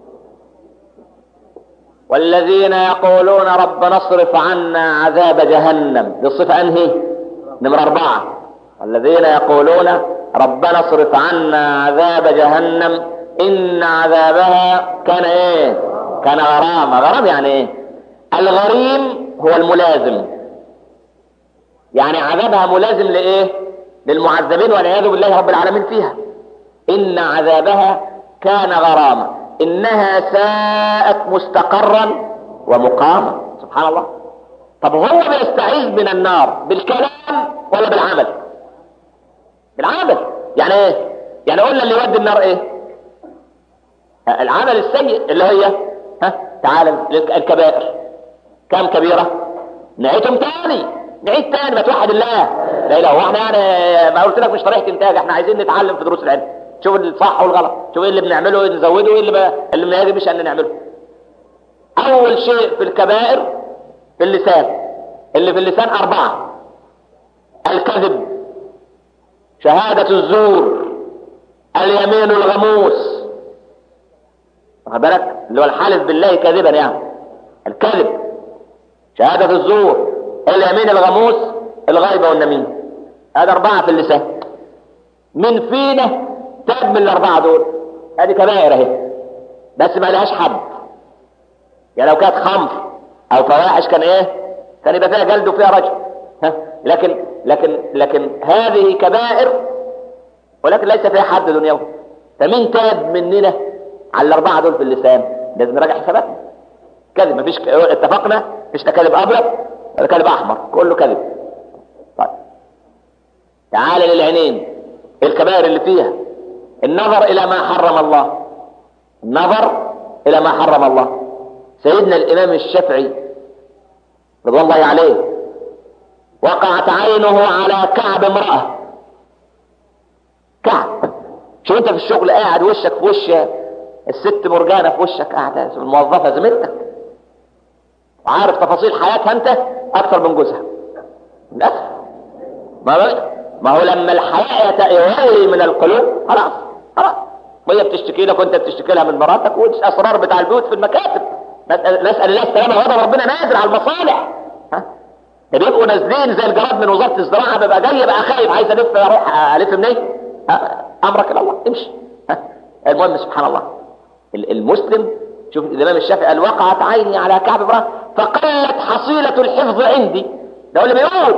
والذين يقولون ربنا اصرف عنا عذاب جهنم دي الصفة انهي نمرة اربعة الذين يقولون ربنا اصرف عنا عذاب جهنم ان عذابها كان ايه كان غرامة غرام يعني ايه الغريم هو الملازم يعني عذابها ملازم لايه للمعذبين والعياذ بالله رب العالمين فيها ان عذابها كان غرامة انها ساءت مستقرا ومقاما سبحان الله طب هو بيستعيذ من النار بالكلام ولا بالعمل بالعمل يعني ايه يعني قلنا اللي يودي النار ايه العمل السيء اللي هي ها تعالى الكبائر كم كبيرة نعيدهم تاني نعيد تاني ما توحد الله لا اله هو احنا يعني ما قلت لك مش طريقة انتاج احنا عايزين نتعلم في دروس العلم شوف الصح والغلط شوف ايه اللي بنعمله ايه نزوده ايه اللي ما اللي ما يجبش ان نعمله اول شيء في الكبائر في اللسان اللي في اللسان اربعة الكذب شهادة الزور اليمين الغموس واخد بالك اللي هو الحلف بالله كذبا يعني الكذب شهادة الزور اليمين الغموس الغيبة والنميمة هذا أربعة في اللسان من فينا تاب من الأربعة دول هذه كبائر أهي بس ما لهاش حد يعني لو كانت خمر أو فواحش كان إيه؟ كان يبقى فيها جلد وفيها رجل ها لكن لكن لكن هذه كبائر ولكن ليس فيها حد دنيوي فمين تاب مننا على الأربعة دول في اللسان لازم نراجع حساباتنا كذب مفيش اتفقنا مفيش لا كذب أبيض ولا كذب أحمر كله كذب طيب تعال للعينين الكبائر اللي فيها النظر إلى ما حرم الله النظر إلى ما حرم الله سيدنا الإمام الشافعي رضوان الله عليه وقعت عينه على كعب امرأة كعب شو انت في الشغل قاعد وشك في وش الست مرجانة في وشك قاعدة الموظفة زميلتك وعارف تفاصيل حياتها انت اكثر من جوزها للاسف ما ما هو لما الحياة يولي من القلوب خلاص خلاص وهي بتشتكي لك وانت بتشتكي لها من مراتك والاسرار بتاع البيوت في المكاتب نسال الله السلامه وغضب ربنا نازل على المصالح ها ده بيبقوا نازلين زي الجراد من وزاره الزراعه ببقى جاي بقى خايف عايز الف اروح الف منين امرك الى الله امشي ها المهم سبحان الله المسلم شوف الامام الشافعي قال وقعت عيني على كعب امراه فقلت حصيله الحفظ عندي ده هو اللي بيقول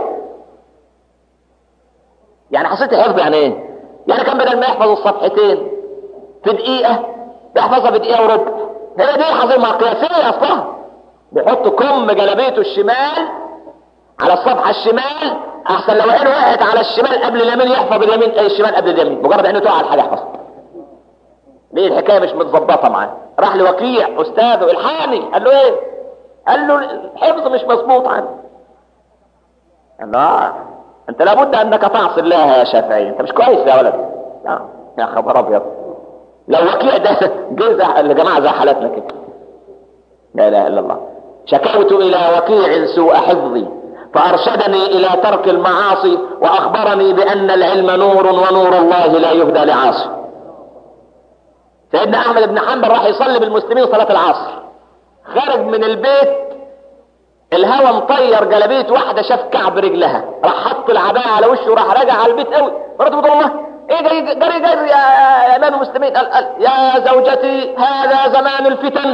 يعني حصيله الحفظ يعني ايه يعني كان بدل ما يحفظ الصفحتين في دقيقه بيحفظها في دقيقه وربع هي دي حصيله قياسيه اصلا بيحط كم جلابيته الشمال على الصفحه الشمال احسن لو عينه وقعت على الشمال قبل اليمين يحفظ اليمين الشمال قبل اليمين مجرد عينه تقع على الحاجه يحفظها ليه الحكايه مش متظبطه معاه راح لوكيع استاذه الحاني قال له ايه قال له الحفظ مش مظبوط عنه قال له انت لابد انك تعصي الله يا شافعي انت مش كويس يا ولد لا يا خبر ابيض لو وكيع ده جه الجماعه زي حالاتنا كده لا اله الا الله شكوت الى وكيع سوء حفظي فارشدني الى ترك المعاصي واخبرني بان العلم نور ونور الله لا يهدى لعاصي سيدنا احمد بن حنبل راح يصلي بالمسلمين صلاة العصر خرج من البيت الهوى مطير جلبية واحدة شاف كعب رجلها راح حط العباية على وشه وراح راجع على البيت قوي مراته بتقول الله ايه جري جري جري يا امام المسلمين قال, قال يا زوجتي هذا زمان الفتن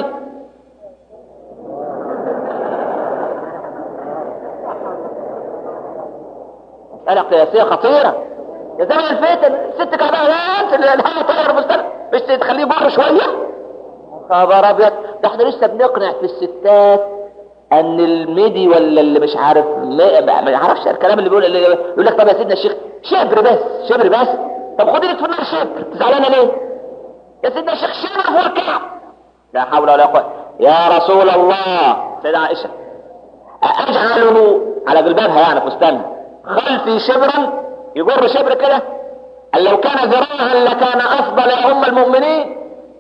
مسألة قياسية خطيرة يا زمان الفتن ست كعبات الهوى طير مستنى مش تخليه بره شوية خبر ابيض ده احنا لسه بنقنع في الستات ان الميدي ولا اللي مش عارف ما, ما يعرفش الكلام اللي بيقول اللي يقول لك طب يا سيدنا الشيخ شبر بس شبر بس طب خدي لك في النار شبر زعلانه ليه يا سيدنا الشيخ شبر فوق الكعب لا حول ولا قوه يا رسول الله سيدة عائشه اجعله على جلبابها يعني فستانها خلفي شبرا يجر شبر كده قال لو كان ذراعا لكان افضل يا ام المؤمنين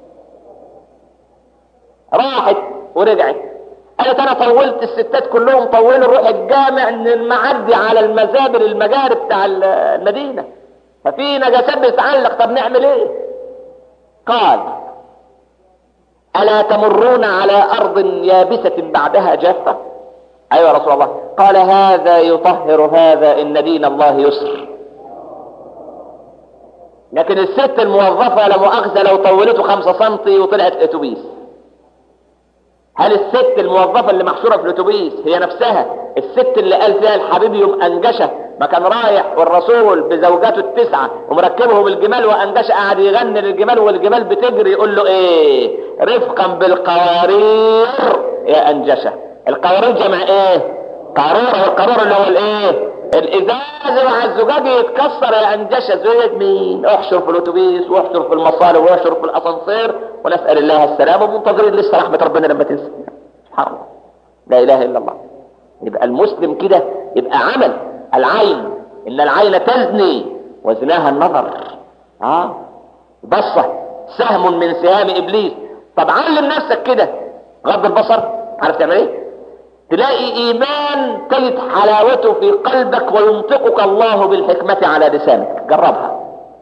راحت ورجعت قالت انا طولت الستات كلهم طولوا نروح الجامع نعدي على المزابر المجاري بتاع المدينه ففي نجاسات بتتعلق طب نعمل ايه قال الا تمرون على ارض يابسه بعدها جافه ايوه يا رسول الله قال هذا يطهر هذا ان دين الله يسر لكن الست الموظفة لا مؤاخذة لو طولته خمسة سنتي وطلعت اتوبيس هل الست الموظفة اللي محشورة في الاتوبيس هي نفسها الست اللي قال فيها الحبيب يوم انجشة ما كان رايح والرسول بزوجاته التسعة ومركبهم الجمال وانجشة قاعد يغني للجمال والجمال بتجري يقول له ايه رفقا بالقوارير يا انجشة القوارير جمع ايه قارورة والقارورة اللي هو الايه الازاز مع الزجاج يتكسر يا انجشة زوجة مين احشر في الاتوبيس واحشر في المصالح واحشر في الاسانسير ونسأل الله السلام ومنتظرين لسه رحمة ربنا لما تنسى سبحان الله لا اله الا الله يبقى المسلم كده يبقى عمل العين ان العين تزني وزناها النظر اه بصة سهم من سهام ابليس طب علم نفسك كده غض البصر عارف تعمل ايه تلاقي ايمان تجد حلاوته في قلبك وينطقك الله بالحكمة على لسانك جربها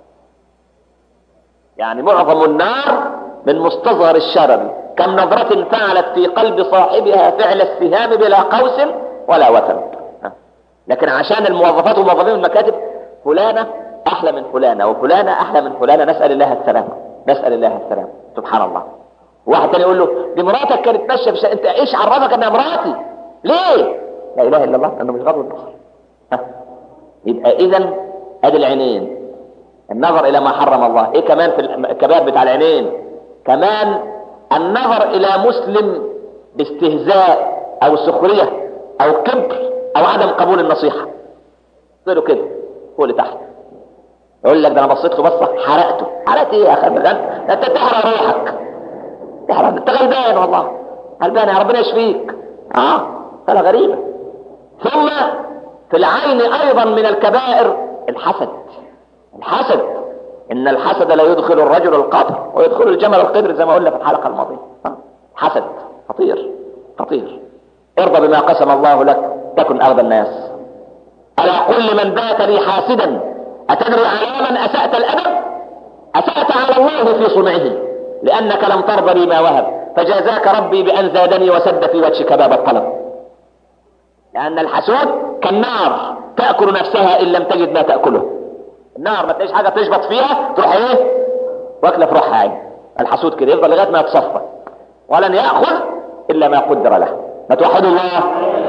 يعني معظم النار من مستصغر الشرر كم نظرة فعلت في قلب صاحبها فعل السهام بلا قوس ولا وتن لكن عشان الموظفات وموظفين المكاتب فلانة احلى من فلانة وفلانة احلى من فلانة نسأل الله السلامة نسأل الله السلامة سبحان الله واحد تاني يقول له دي مراتك كانت ماشيه في انت ايش عرفك انها مراتي ليه لا اله الا الله انه مش غض البصر يبقى اذا ادي العينين النظر الى ما حرم الله ايه كمان في الكباب بتاع العينين كمان النظر الى مسلم باستهزاء او سخريه او كبر او عدم قبول النصيحه له كده فوق لتحت يقول لك ده انا بصيت له بصه حرقته حرقت ايه يا اخي ده انت تحرق روحك تحرق انت غلبان والله غلبان يا ربنا يشفيك اه مسألة غريبة ثم في العين ايضا من الكبائر الحسد الحسد ان الحسد لا يدخل الرجل القبر ويدخل الجمل القبر زي ما قلنا في الحلقة الماضية حسد خطير خطير ارضى بما قسم الله لك تكن اغبى الناس الا قل لمن بات لي حاسدا اتدري على من اسأت الادب اسأت على الله في صنعه لانك لم ترضى لي ما وهب فجازاك ربي بان زادني وسد في وجهك باب الطلب لأن الحسود كالنار تأكل نفسها إن لم تجد ما تأكله النار ما تلاقيش حاجة تشبط فيها تروح إيه واكلة في روحها عين الحسود كده يفضل لغاية ما يتصفى ولن يأخذ إلا ما قدر له ما توحدوا الله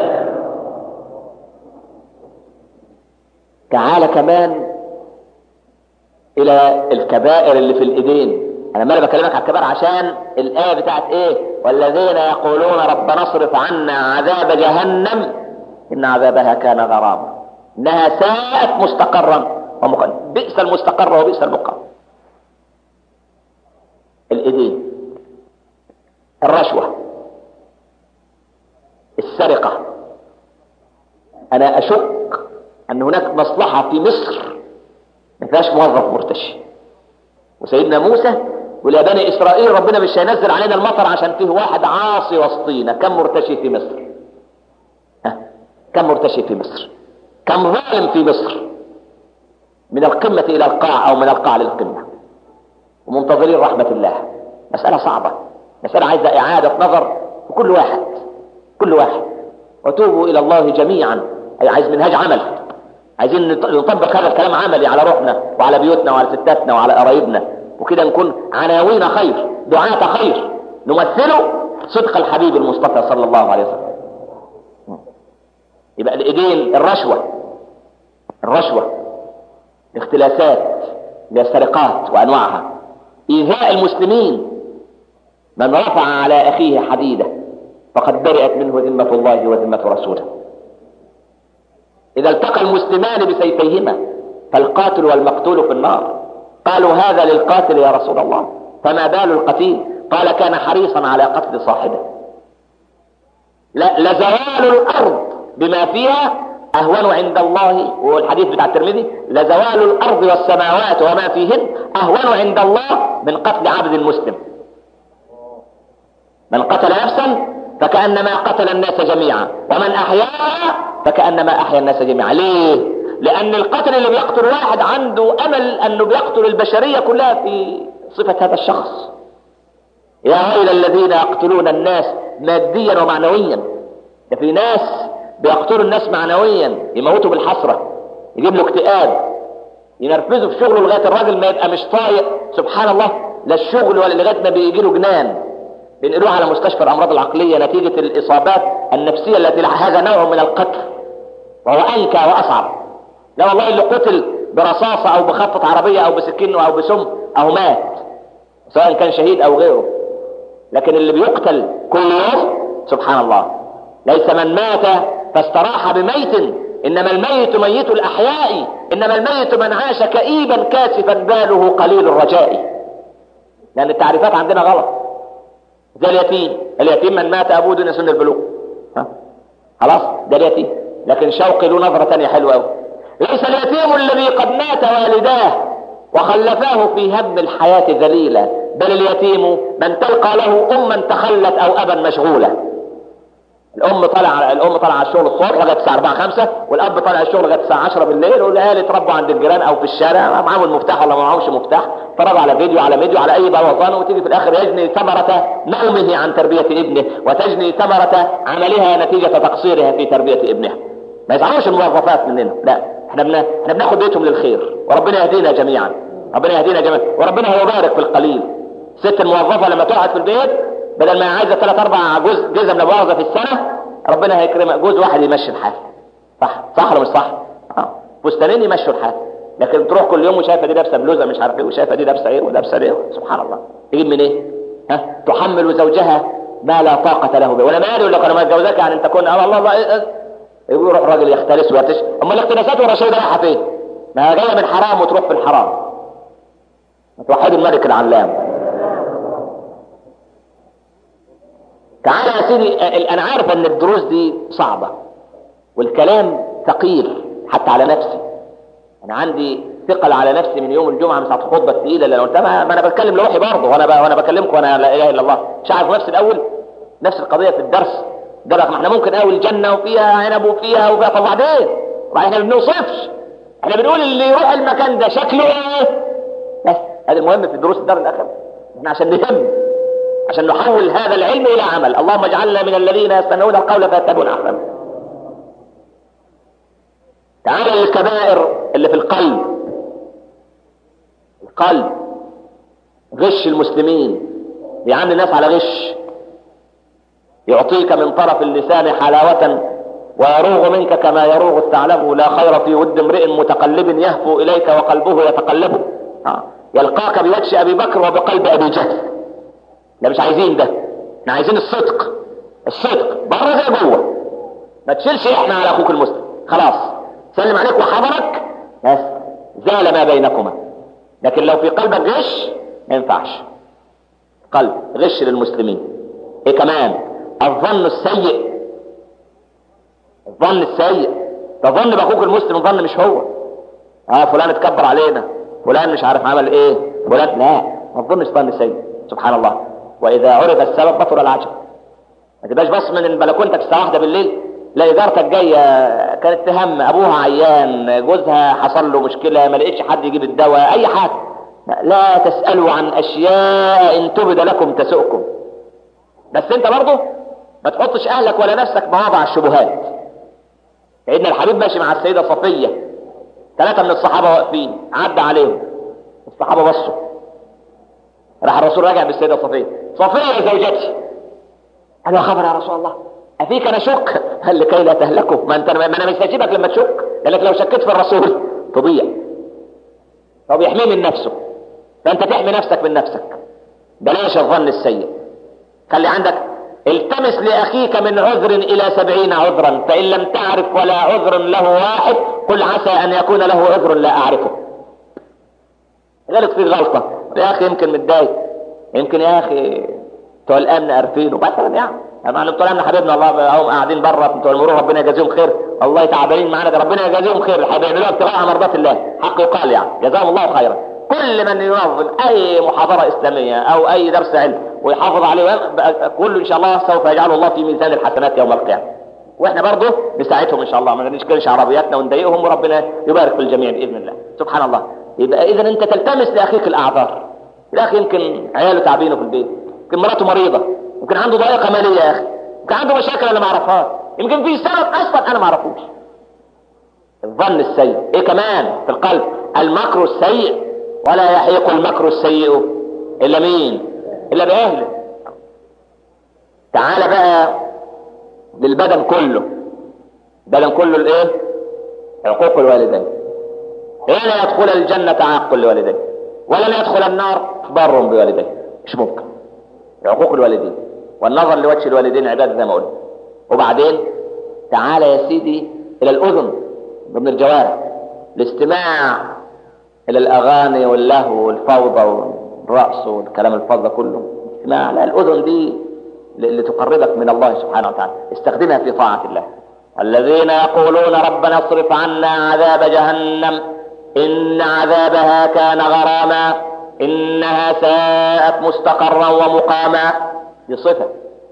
تعال كمان إلى الكبائر اللي في الإيدين انا ما بكلمك على الكبائر عشان الايه بتاعت ايه والذين يقولون ربنا اصرف عنا عذاب جهنم ان عذابها كان غراما انها ساءت مستقرا ومقام بئس المستقر وبئس المقام الايدين الرشوه السرقه انا اشك ان هناك مصلحه في مصر ما فيهاش موظف مرتشي وسيدنا موسى ولا بني اسرائيل ربنا مش هينزل علينا المطر عشان فيه واحد عاصي وسطينا كم مرتشي في مصر ها كم مرتشي في مصر كم ظالم في مصر من القمة الى القاع او من القاع للقمة ومنتظرين رحمة الله مسألة صعبة مسألة عايزة اعادة نظر في كل واحد كل واحد وتوبوا الى الله جميعا اي عايز منهاج عمل عايزين نطبق هذا الكلام عملي على روحنا وعلى بيوتنا وعلى ستاتنا وعلى قرايبنا وكده نكون عناوين خير دعاة خير نمثله صدق الحبيب المصطفى صلى الله عليه وسلم يبقى الايدين الرشوة الرشوة اختلاسات السرقات وانواعها ايذاء المسلمين من رفع على اخيه حديده فقد برئت منه ذمة الله وذمة رسوله اذا التقى المسلمان بسيفيهما فالقاتل والمقتول في النار قالوا هذا للقاتل يا رسول الله فما بال القتيل قال كان حريصا على قتل صاحبه لا لزوال الارض بما فيها اهون عند الله والحديث بتاع الترمذي لزوال الارض والسماوات وما فيهن اهون عند الله من قتل عبد المسلم من قتل نفسا فكانما قتل الناس جميعا ومن احياها فكانما احيا الناس جميعا ليه لان القتل اللي بيقتل واحد عنده امل انه بيقتل البشريه كلها في صفه هذا الشخص يا ويل الذين يقتلون الناس ماديا ومعنويا ده في ناس بيقتلوا الناس معنويا يموتوا بالحسره يجيب له اكتئاب ينرفزه في شغله لغايه الراجل ما يبقى مش طايق سبحان الله لا الشغل ولا لغايه ما بيجي له جنان بينقلوه على مستشفى الامراض العقليه نتيجه الاصابات النفسيه التي هذا نوع من القتل وهو انكى واصعب لا والله اللي قتل برصاصه او بخطه عربيه او بسكين او بسم او مات سواء كان شهيد او غيره لكن اللي بيقتل كل يوم سبحان الله ليس من مات فاستراح بميت انما الميت ميت الاحياء انما الميت من عاش كئيبا كاسفا باله قليل الرجاء لان التعريفات عندنا غلط زي اليتيم اليتيم من مات ابوه دون سن البلوغ ها خلاص ده اليتيم لكن شوقي له نظره ثانيه حلوه قوي ليس اليتيم الذي قد مات والداه وخلفاه في هم الحياه ذليلا بل اليتيم من تلقى له اما تخلت او ابا مشغولا الام طالعه الام طالعه على الشغل الصبح لغايه الساعه 4 5 والاب طالع الشغل لغايه الساعه 10 بالليل والاهالي اتربوا عند الجيران او في الشارع معاهم المفتاح ولا ما معاهمش مفتاح اتفرجوا على فيديو على فيديو على اي بوظان وتيجي في الاخر يجني ثمره نومه عن تربيه ابنه وتجني ثمره عملها نتيجه تقصيرها في تربيه ابنها ما يزعلوش الموظفات مننا لا احنا بنا احنا بناخد بيتهم للخير وربنا يهدينا جميعا ربنا يهدينا جميعا وربنا هو بارك في القليل ست الموظفه لما تقعد في البيت بدل ما عايزه ثلاث اربع جزء جزم لمؤاخذه في السنه ربنا هيكرمك جوز واحد يمشي الحال صح صح ولا مش صح اه فستانين يمشوا الحال لكن تروح كل يوم وشايفه دي لابسه بلوزه مش عارف ايه وشايفه دي لابسه ايه ولابسه ايه سبحان الله تجيب من ايه ها تحمل زوجها ما لا طاقه له به ولا مالي يقول لك انا ما متجوزاك يعني انت كن الله الله إيه إيه. يقول يروح راجل يختلس ويرتش اما الاختلاسات والرشاوي ده رايحه فين؟ ما جايه من حرام وتروح في الحرام توحدوا الملك العلام تعالى يا سيدي انا عارف ان الدروس دي صعبة والكلام ثقيل حتى على نفسي انا عندي ثقل على نفسي من يوم الجمعة من ساعة الخطبة الثقيلة اللي انا قلتها ما انا بتكلم لروحي برضه وانا ب... وانا بكلمكم وانا لا اله الا الله مش عارف نفسي الاول نفس القضية في الدرس ده ما احنا ممكن قوي الجنة وفيها عنب وفيها وفيها طب وبعدين احنا ما بنوصفش احنا بنقول اللي يروح المكان ده شكله ايه بس هذا المهم في دروس الدار الاخر احنا عشان نهم عشان نحول هذا العلم الى عمل اللهم اجعلنا من الذين يستمعون القول فيتبعون احسنه تعال للكبائر اللي في القلب القلب غش المسلمين بيعامل الناس على غش يعطيك من طرف اللسان حلاوة ويروغ منك كما يروغ الثعلب لا خير في ود امرئ متقلب يهفو اليك وقلبه يتقلب يلقاك بوجه ابي بكر وبقلب ابي جهل لا مش عايزين ده احنا عايزين الصدق الصدق بره زي جوه ما تشيلش احنا على اخوك المسلم خلاص سلم عليك وحضرك بس زال ما بينكما لكن لو في قلبك غش ما ينفعش قلب غش للمسلمين ايه كمان الظن السيء الظن السيء تظن باخوك المسلم ظن مش هو اه فلان اتكبر علينا فلان مش عارف عمل ايه فلان لا ما تظنش ظن سيء سبحان الله واذا عرف السبب بطل العجب ما تبقاش بص من بلكونتك الساعه واحده بالليل لا جارتك جايه كانت تهم ابوها عيان جوزها حصل له مشكله ما لقيتش حد يجيب الدواء اي حاجه لا تسالوا عن اشياء ان تبد لكم تسؤكم بس انت برضه ما تحطش اهلك ولا نفسك مواضع الشبهات سيدنا الحبيب ماشي مع السيده صفيه ثلاثه من الصحابه واقفين عدى عليهم الصحابه بصوا راح الرسول راجع بالسيده صفيه صفيه زوجتي قال له خبر يا رسول الله افيك انا شك قال لكي لا تهلكوا ما انت ما انا مش هسيبك لما تشك لانك لو شكيت في الرسول تضيع هو بيحميه من نفسه فانت تحمي نفسك من نفسك بلاش الظن السيء خلي عندك التمس لأخيك من عذر إلى سبعين عذرا فإن لم تعرف ولا عذر له واحد قل عسى أن يكون له عذر لا أعرفه ذلك في غلطة يا أخي يمكن متضايق يمكن يا أخي بتوع الأمن قارفينه مثلا يعني يعني بتوع الأمن حبيبنا الله هم قاعدين بره بتوع المرور ربنا يجازيهم خير والله تعبانين معانا ده ربنا يجازيهم خير بيعملوها ابتغاء مرضات الله حق يقال يعني جزاهم الله خيرا كل من ينظم اي محاضرة اسلامية او اي درس علم ويحافظ عليه كله ان شاء الله سوف يجعله الله في ميزان الحسنات يوم القيامة واحنا برضه نساعدهم ان شاء الله ما نشكلش عربياتنا ونضايقهم وربنا يبارك في الجميع باذن الله سبحان الله يبقى اذا انت تلتمس لاخيك الاعذار الاخ يمكن عياله تعبينه في البيت يمكن مراته مريضة يمكن عنده ضائقة مالية يا اخي يمكن عنده مشاكل انا ما اعرفهاش يمكن في سبب اصلا انا ما اعرفوش الظن السيء ايه كمان في القلب المكر السيء ولا يحيق المكر السيء الا مين الا باهله تعال بقى للبدن كله بدن كله الايه عقوق الوالدين لا يدخل الجنة عاق الوالدين ولن يدخل النار بر بوالديه مش ممكن عقوق الوالدين والنظر لوجه الوالدين عبادة زي ما قلنا وبعدين تعال يا سيدي الى الاذن ضمن الجوارح الاستماع الى الاغاني واللهو والفوضى والرقص والكلام الفاضي كله استماع لا الاذن دي اللي تقربك من الله سبحانه وتعالى استخدمها في طاعة الله الذين يقولون ربنا اصرف عنا عذاب جهنم إن عذابها كان غراما إنها ساءت مستقرا ومقاما بصفة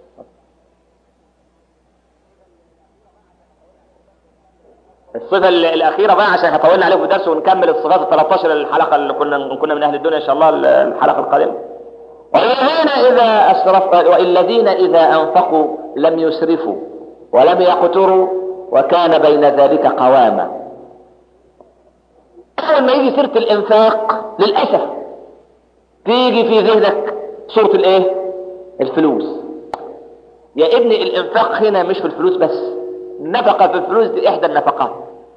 الصفة الأخيرة بقى عشان طولنا عليكم الدرس ونكمل الصفات ال 13 الحلقة اللي كنا كنا من أهل الدنيا إن شاء الله الحلقة القادمة. والذين إذا أسرف والذين إذا أنفقوا لم يسرفوا ولم يقتروا وكان بين ذلك قواما. أول ما يجي سيرة الإنفاق للأسف تيجي في ذهنك صورة الإيه؟ الفلوس. يا ابني الإنفاق هنا مش في الفلوس بس. النفقة في الفلوس دي إحدى النفقات.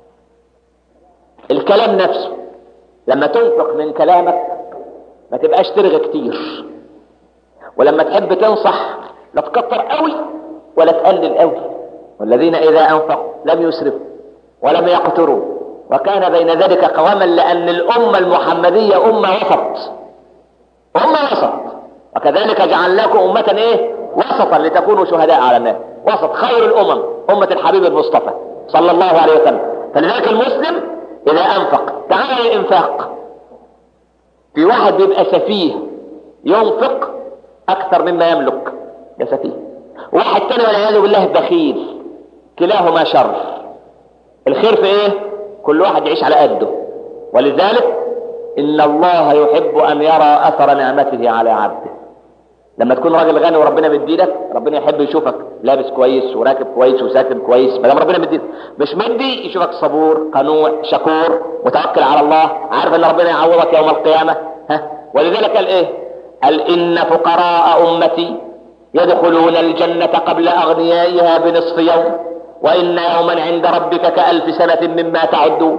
الكلام نفسه لما تنفق من كلامك ما تبقاش ترغي كتير ولما تحب تنصح لا تكتر قوي ولا تقلل قوي والذين اذا انفقوا لم يسرفوا ولم يقتروا وكان بين ذلك قواما لان الامه المحمديه امه وسط امه وسط وكذلك جعلناكم امه ايه وسطا لتكونوا شهداء على الناس وسط خير الامم امه الحبيب المصطفى صلى الله عليه وسلم فلذلك المسلم اذا انفق تعالى الانفاق في واحد بيبقى سفيه ينفق اكثر مما يملك ده سفيه واحد تاني والعياذ بالله بخيل كلاهما شر الخير في ايه كل واحد يعيش على قده ولذلك ان الله يحب ان يرى اثر نعمته على عبده لما تكون راجل غني وربنا مديلك ربنا يحب يشوفك لابس كويس وراكب كويس وساكن كويس ما دام ربنا مديلك مش مدي يشوفك صبور قنوع شكور متوكل على الله عارف ان ربنا يعوضك يوم القيامه ها ولذلك قال ايه قال ان فقراء امتي يدخلون الجنه قبل اغنيائها بنصف يوم وان يوما عند ربك كالف سنه مما تعدون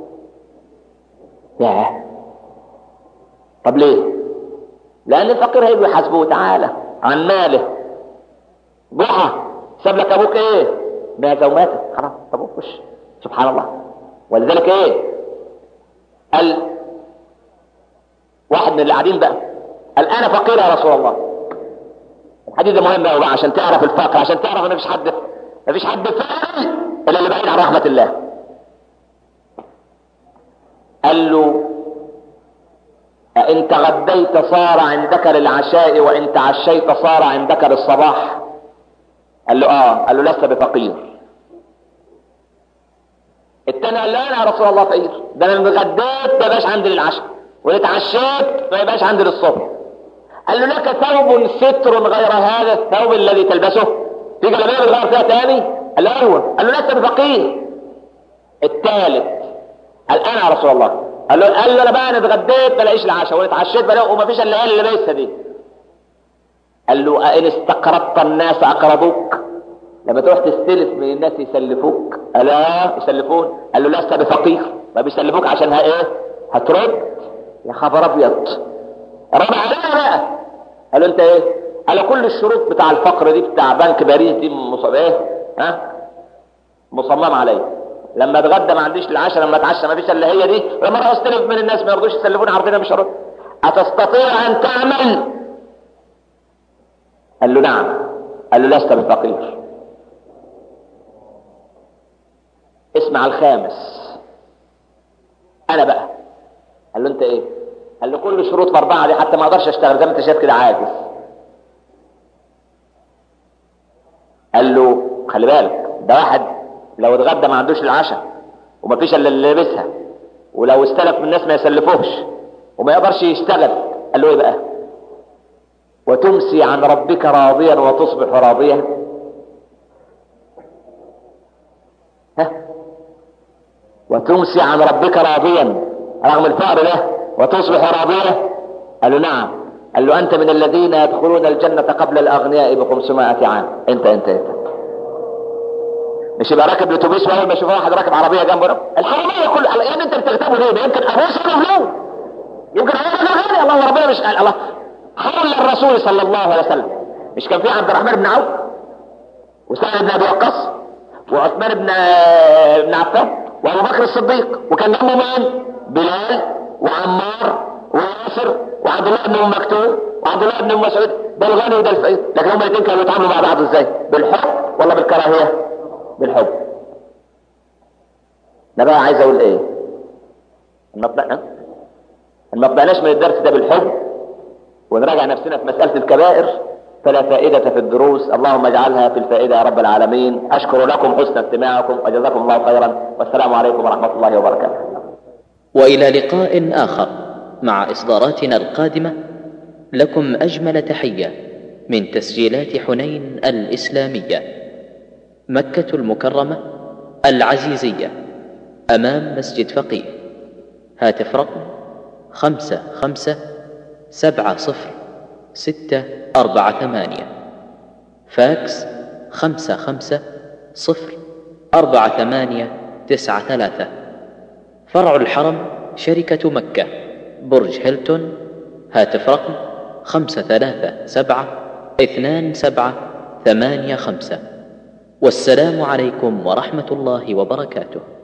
ياه طب ليه لان الفقير هيجي يحاسبه تعالى عن ماله ضحى ساب لك ابوك ايه مات وماتت خلاص ابوك وش سبحان الله ولذلك ايه قال واحد من اللي قاعدين بقى قال انا فقير يا رسول الله الحديث ده مهم قوي بقى عشان تعرف الفقر عشان تعرف ان مفيش حد مفيش حد فقير الا اللي بعيد عن رحمه الله قال له أإن تغديت صار عندك للعشاء وإن تعشيت صار عندك للصباح قال له آه قال له لست بفقير التاني قال له أنا يا رسول الله فقير ده أنا اتغديت ما يبقاش عندي للعشاء وإن اتعشيت ما يبقاش عندي للصبح قال له لك ثوب ستر غير هذا الثوب الذي تلبسه في جلابيه بتغير فيها تاني قال له ايوه قال له لست بفقير الثالث قال انا يا رسول الله قال له قال له انا بقى انا اتغديت بلاقيش العشاء وانا اتعشيت بلاقي ومفيش الا اللي لابسها دي قال له أئن استقرضت الناس اقرضوك لما تروح تستلف من الناس يسلفوك الا يسلفون قال له لست بفقير ما بيسلفوك عشان ها ايه هترد يا خبر ابيض رد عليها بقى قال له انت ايه قال له كل الشروط بتاع الفقر دي بتاع بنك باريس دي مصاب ايه ها مصمم عليا لما اتغدى ما عنديش العشاء لما اتعشى ما فيش الا هي دي لما اروح استلف من الناس ما يرضوش يسلفوني عارفين مش هرد اتستطيع ان تعمل قال له نعم قال له لست بفقير اسمع الخامس انا بقى قال له انت ايه قال له كل شروط في اربعه دي حتى ما اقدرش اشتغل زي ما انت شايف كده عاجز قال له خلي بالك ده واحد لو اتغدى ما عندوش العشاء وما فيش الا اللي لابسها ولو استلف من الناس ما يسلفوش وما يقدرش يشتغل قال له ايه بقى وتمسي عن ربك راضيا وتصبح راضيا ها وتمسي عن ربك راضيا رغم الفقر ده وتصبح راضية قال له نعم قال له أنت من الذين يدخلون الجنة قبل الأغنياء ب 500 عام أنت أنت أنت مش يبقى راكب الاتوبيس واول ما يشوف واحد راكب عربيه جنبه الحراميه كل يعني انت بتغتابه ليه؟ يمكن ابوه سبب له يمكن ابوه غني الله ربنا مش قال الله حول الرسول صلى الله عليه وسلم مش كان في عبد الرحمن بن عوف وسعد بن ابي وقاص وعثمان بن بن عفان وابو بكر الصديق وكان جنبه مين؟ بلال وعمار وياسر وعبد الله بن ام مكتوم وعبد الله بن ام مسعود ده الغني وده الفقير لكن هم الاثنين كانوا بيتعاملوا مع بعض ازاي؟ بالحب ولا بالكراهيه؟ بالحب انا بقى عايز اقول ايه؟ ما طلعنا ما طلعناش من الدرس ده بالحب ونراجع نفسنا في مساله الكبائر فلا فائدة في الدروس اللهم اجعلها في الفائدة يا رب العالمين أشكر لكم حسن استماعكم وجزاكم الله خيرا والسلام عليكم ورحمة الله وبركاته وإلى لقاء آخر مع إصداراتنا القادمة لكم أجمل تحية من تسجيلات حنين الإسلامية مكة المكرمة العزيزية أمام مسجد فقيه هاتف رقم خمسة خمسة سبعة صفر ستة أربعة ثمانية فاكس خمسة خمسة صفر أربعة ثمانية تسعة ثلاثة فرع الحرم شركة مكة برج هيلتون هاتف رقم خمسة ثلاثة سبعة اثنان سبعة ثمانية خمسة والسلام عليكم ورحمة الله وبركاته